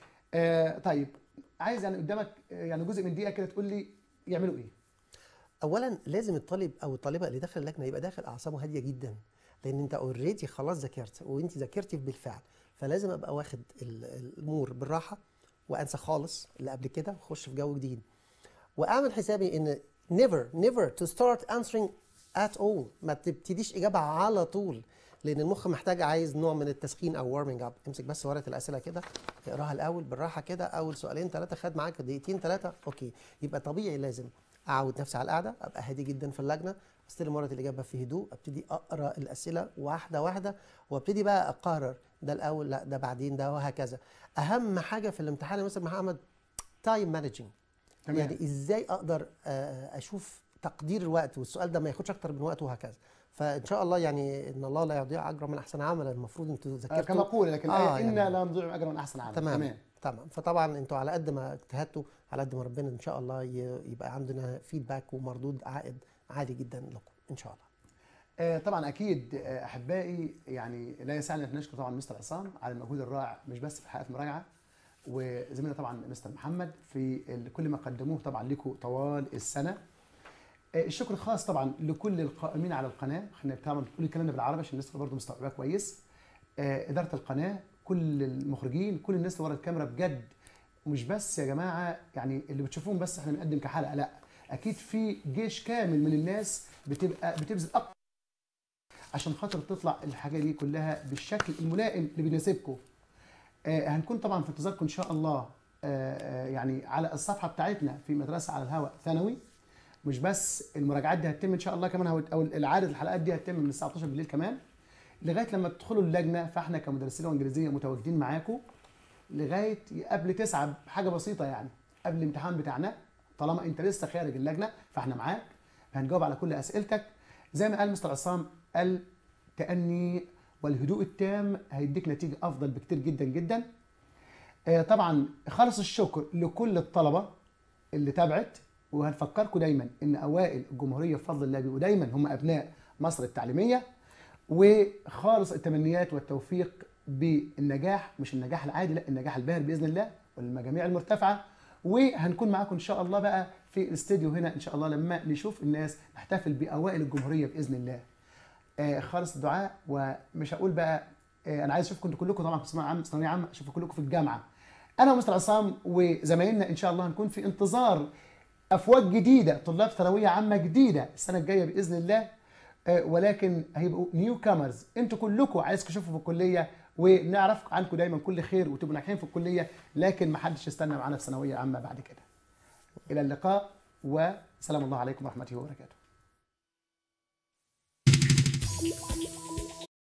آه طيب عايز يعني قدامك آه، يعني جزء من دقيقه كده تقول لي يعملوا ايه؟ اولا لازم الطالب او الطالبه اللي داخل اللجنه يبقى داخل اعصابه هاديه جدا لان انت اوريدي خلاص ذاكرت وانت ذاكرتي بالفعل فلازم ابقى واخد ال- الامور بالراحه وانسى خالص اللي قبل كده واخش في جو جديد واعمل حسابي ان never never to start answering at all ما تبتديش اجابه على طول لان المخ محتاج عايز نوع من التسخين او warming up امسك بس ورقه الاسئله كده اقراها الاول بالراحه كده اول سؤالين ثلاثه خد معاك دقيقتين ثلاثه اوكي يبقى طبيعي لازم اعود نفسي على القعده ابقى هادي جدا في اللجنه استلم ورقه الاجابه في هدوء ابتدي اقرا الاسئله واحده واحده وابتدي بقى اقرر ده الاول لا ده بعدين ده وهكذا اهم حاجه في الامتحان يا مستر محمد تايم مانجنج تمام. يعني ازاي اقدر آه، اشوف تقدير الوقت والسؤال ده ما ياخدش اكتر من وقت وهكذا فان شاء الله يعني ان الله لا يضيع اجر من احسن عملا المفروض انتوا آه ذاكرتوا كما قول لكن آه، آه يعني- انا لا نضيع اجرا من احسن عمل تمام تمام تمام فطبعا انتوا على قد ما اجتهدتوا على قد ما ربنا ان شاء الله ي- يبقى عندنا فيدباك ومردود عائد عالي جدا لكم ان شاء الله آه طبعا اكيد آه احبائي يعني لا يسعني ان نشكر طبعا مستر عصام على المجهود الرائع مش بس في حلقات مراجعه وزميلنا طبعا مستر محمد في ال- كل ما قدموه طبعا لكم طوال السنه آه، الشكر الخاص طبعا لكل القائمين على القناه احنا طبعا بنقول الكلام ده بالعربي عشان الناس برضه مستوعباه كويس آه، اداره القناه كل المخرجين كل الناس اللي ورا الكاميرا بجد مش بس يا جماعه يعني اللي بتشوفوهم بس احنا بنقدم كحلقه لا اكيد في جيش كامل من الناس بتبقى بتبذل اكتر عشان خاطر تطلع الحاجه دي كلها بالشكل الملائم اللي بيناسبكم آه هنكون طبعا في انتظاركم ان شاء الله آه آه يعني على الصفحه بتاعتنا في مدرسه على الهواء ثانوي مش بس المراجعات دي هتتم ان شاء الله كمان هو- او العاده الحلقات دي هتتم من الساعه 12 بالليل كمان لغايه لما تدخلوا اللجنه فاحنا كمدرسين لغه انجليزيه متواجدين معاكم لغايه قبل تسعة بحاجه بسيطه يعني قبل الامتحان بتاعنا طالما انت لسه خارج اللجنه فاحنا معاك هنجاوب على كل اسئلتك زي ما قال مستر عصام التأني والهدوء التام هيديك نتيجه افضل بكتير جدا جدا آه، طبعا خالص الشكر لكل الطلبه اللي تابعت وهنفكركم دايما ان اوائل الجمهوريه بفضل الله بيبقوا دايما هم ابناء مصر التعليميه وخالص التمنيات والتوفيق بالنجاح مش النجاح العادي لا النجاح الباهر باذن الله والمجاميع المرتفعه وهنكون معاكم ان شاء الله بقى في الاستديو هنا ان شاء الله لما نشوف الناس نحتفل باوائل الجمهوريه باذن الله. آه خالص الدعاء ومش هقول بقى آه انا عايز اشوفكم انتوا كلكم طبعا في ثانويه عامه ثانويه عامه اشوفكم كلكم في الجامعه. انا ومستر عصام وزمايلنا ان شاء الله هنكون في انتظار افواج جديده طلاب ثانويه عامه جديده السنه الجايه باذن الله آه، ولكن هيبقوا نيو كامرز انتوا كلكم عايزكم تشوفوا في الكليه ونعرف عنكم دايما كل خير وتبقوا ناجحين في الكليه لكن ما حدش يستنى معانا في ثانويه عامه بعد كده الى اللقاء وسلام الله عليكم ورحمته وبركاته السلامه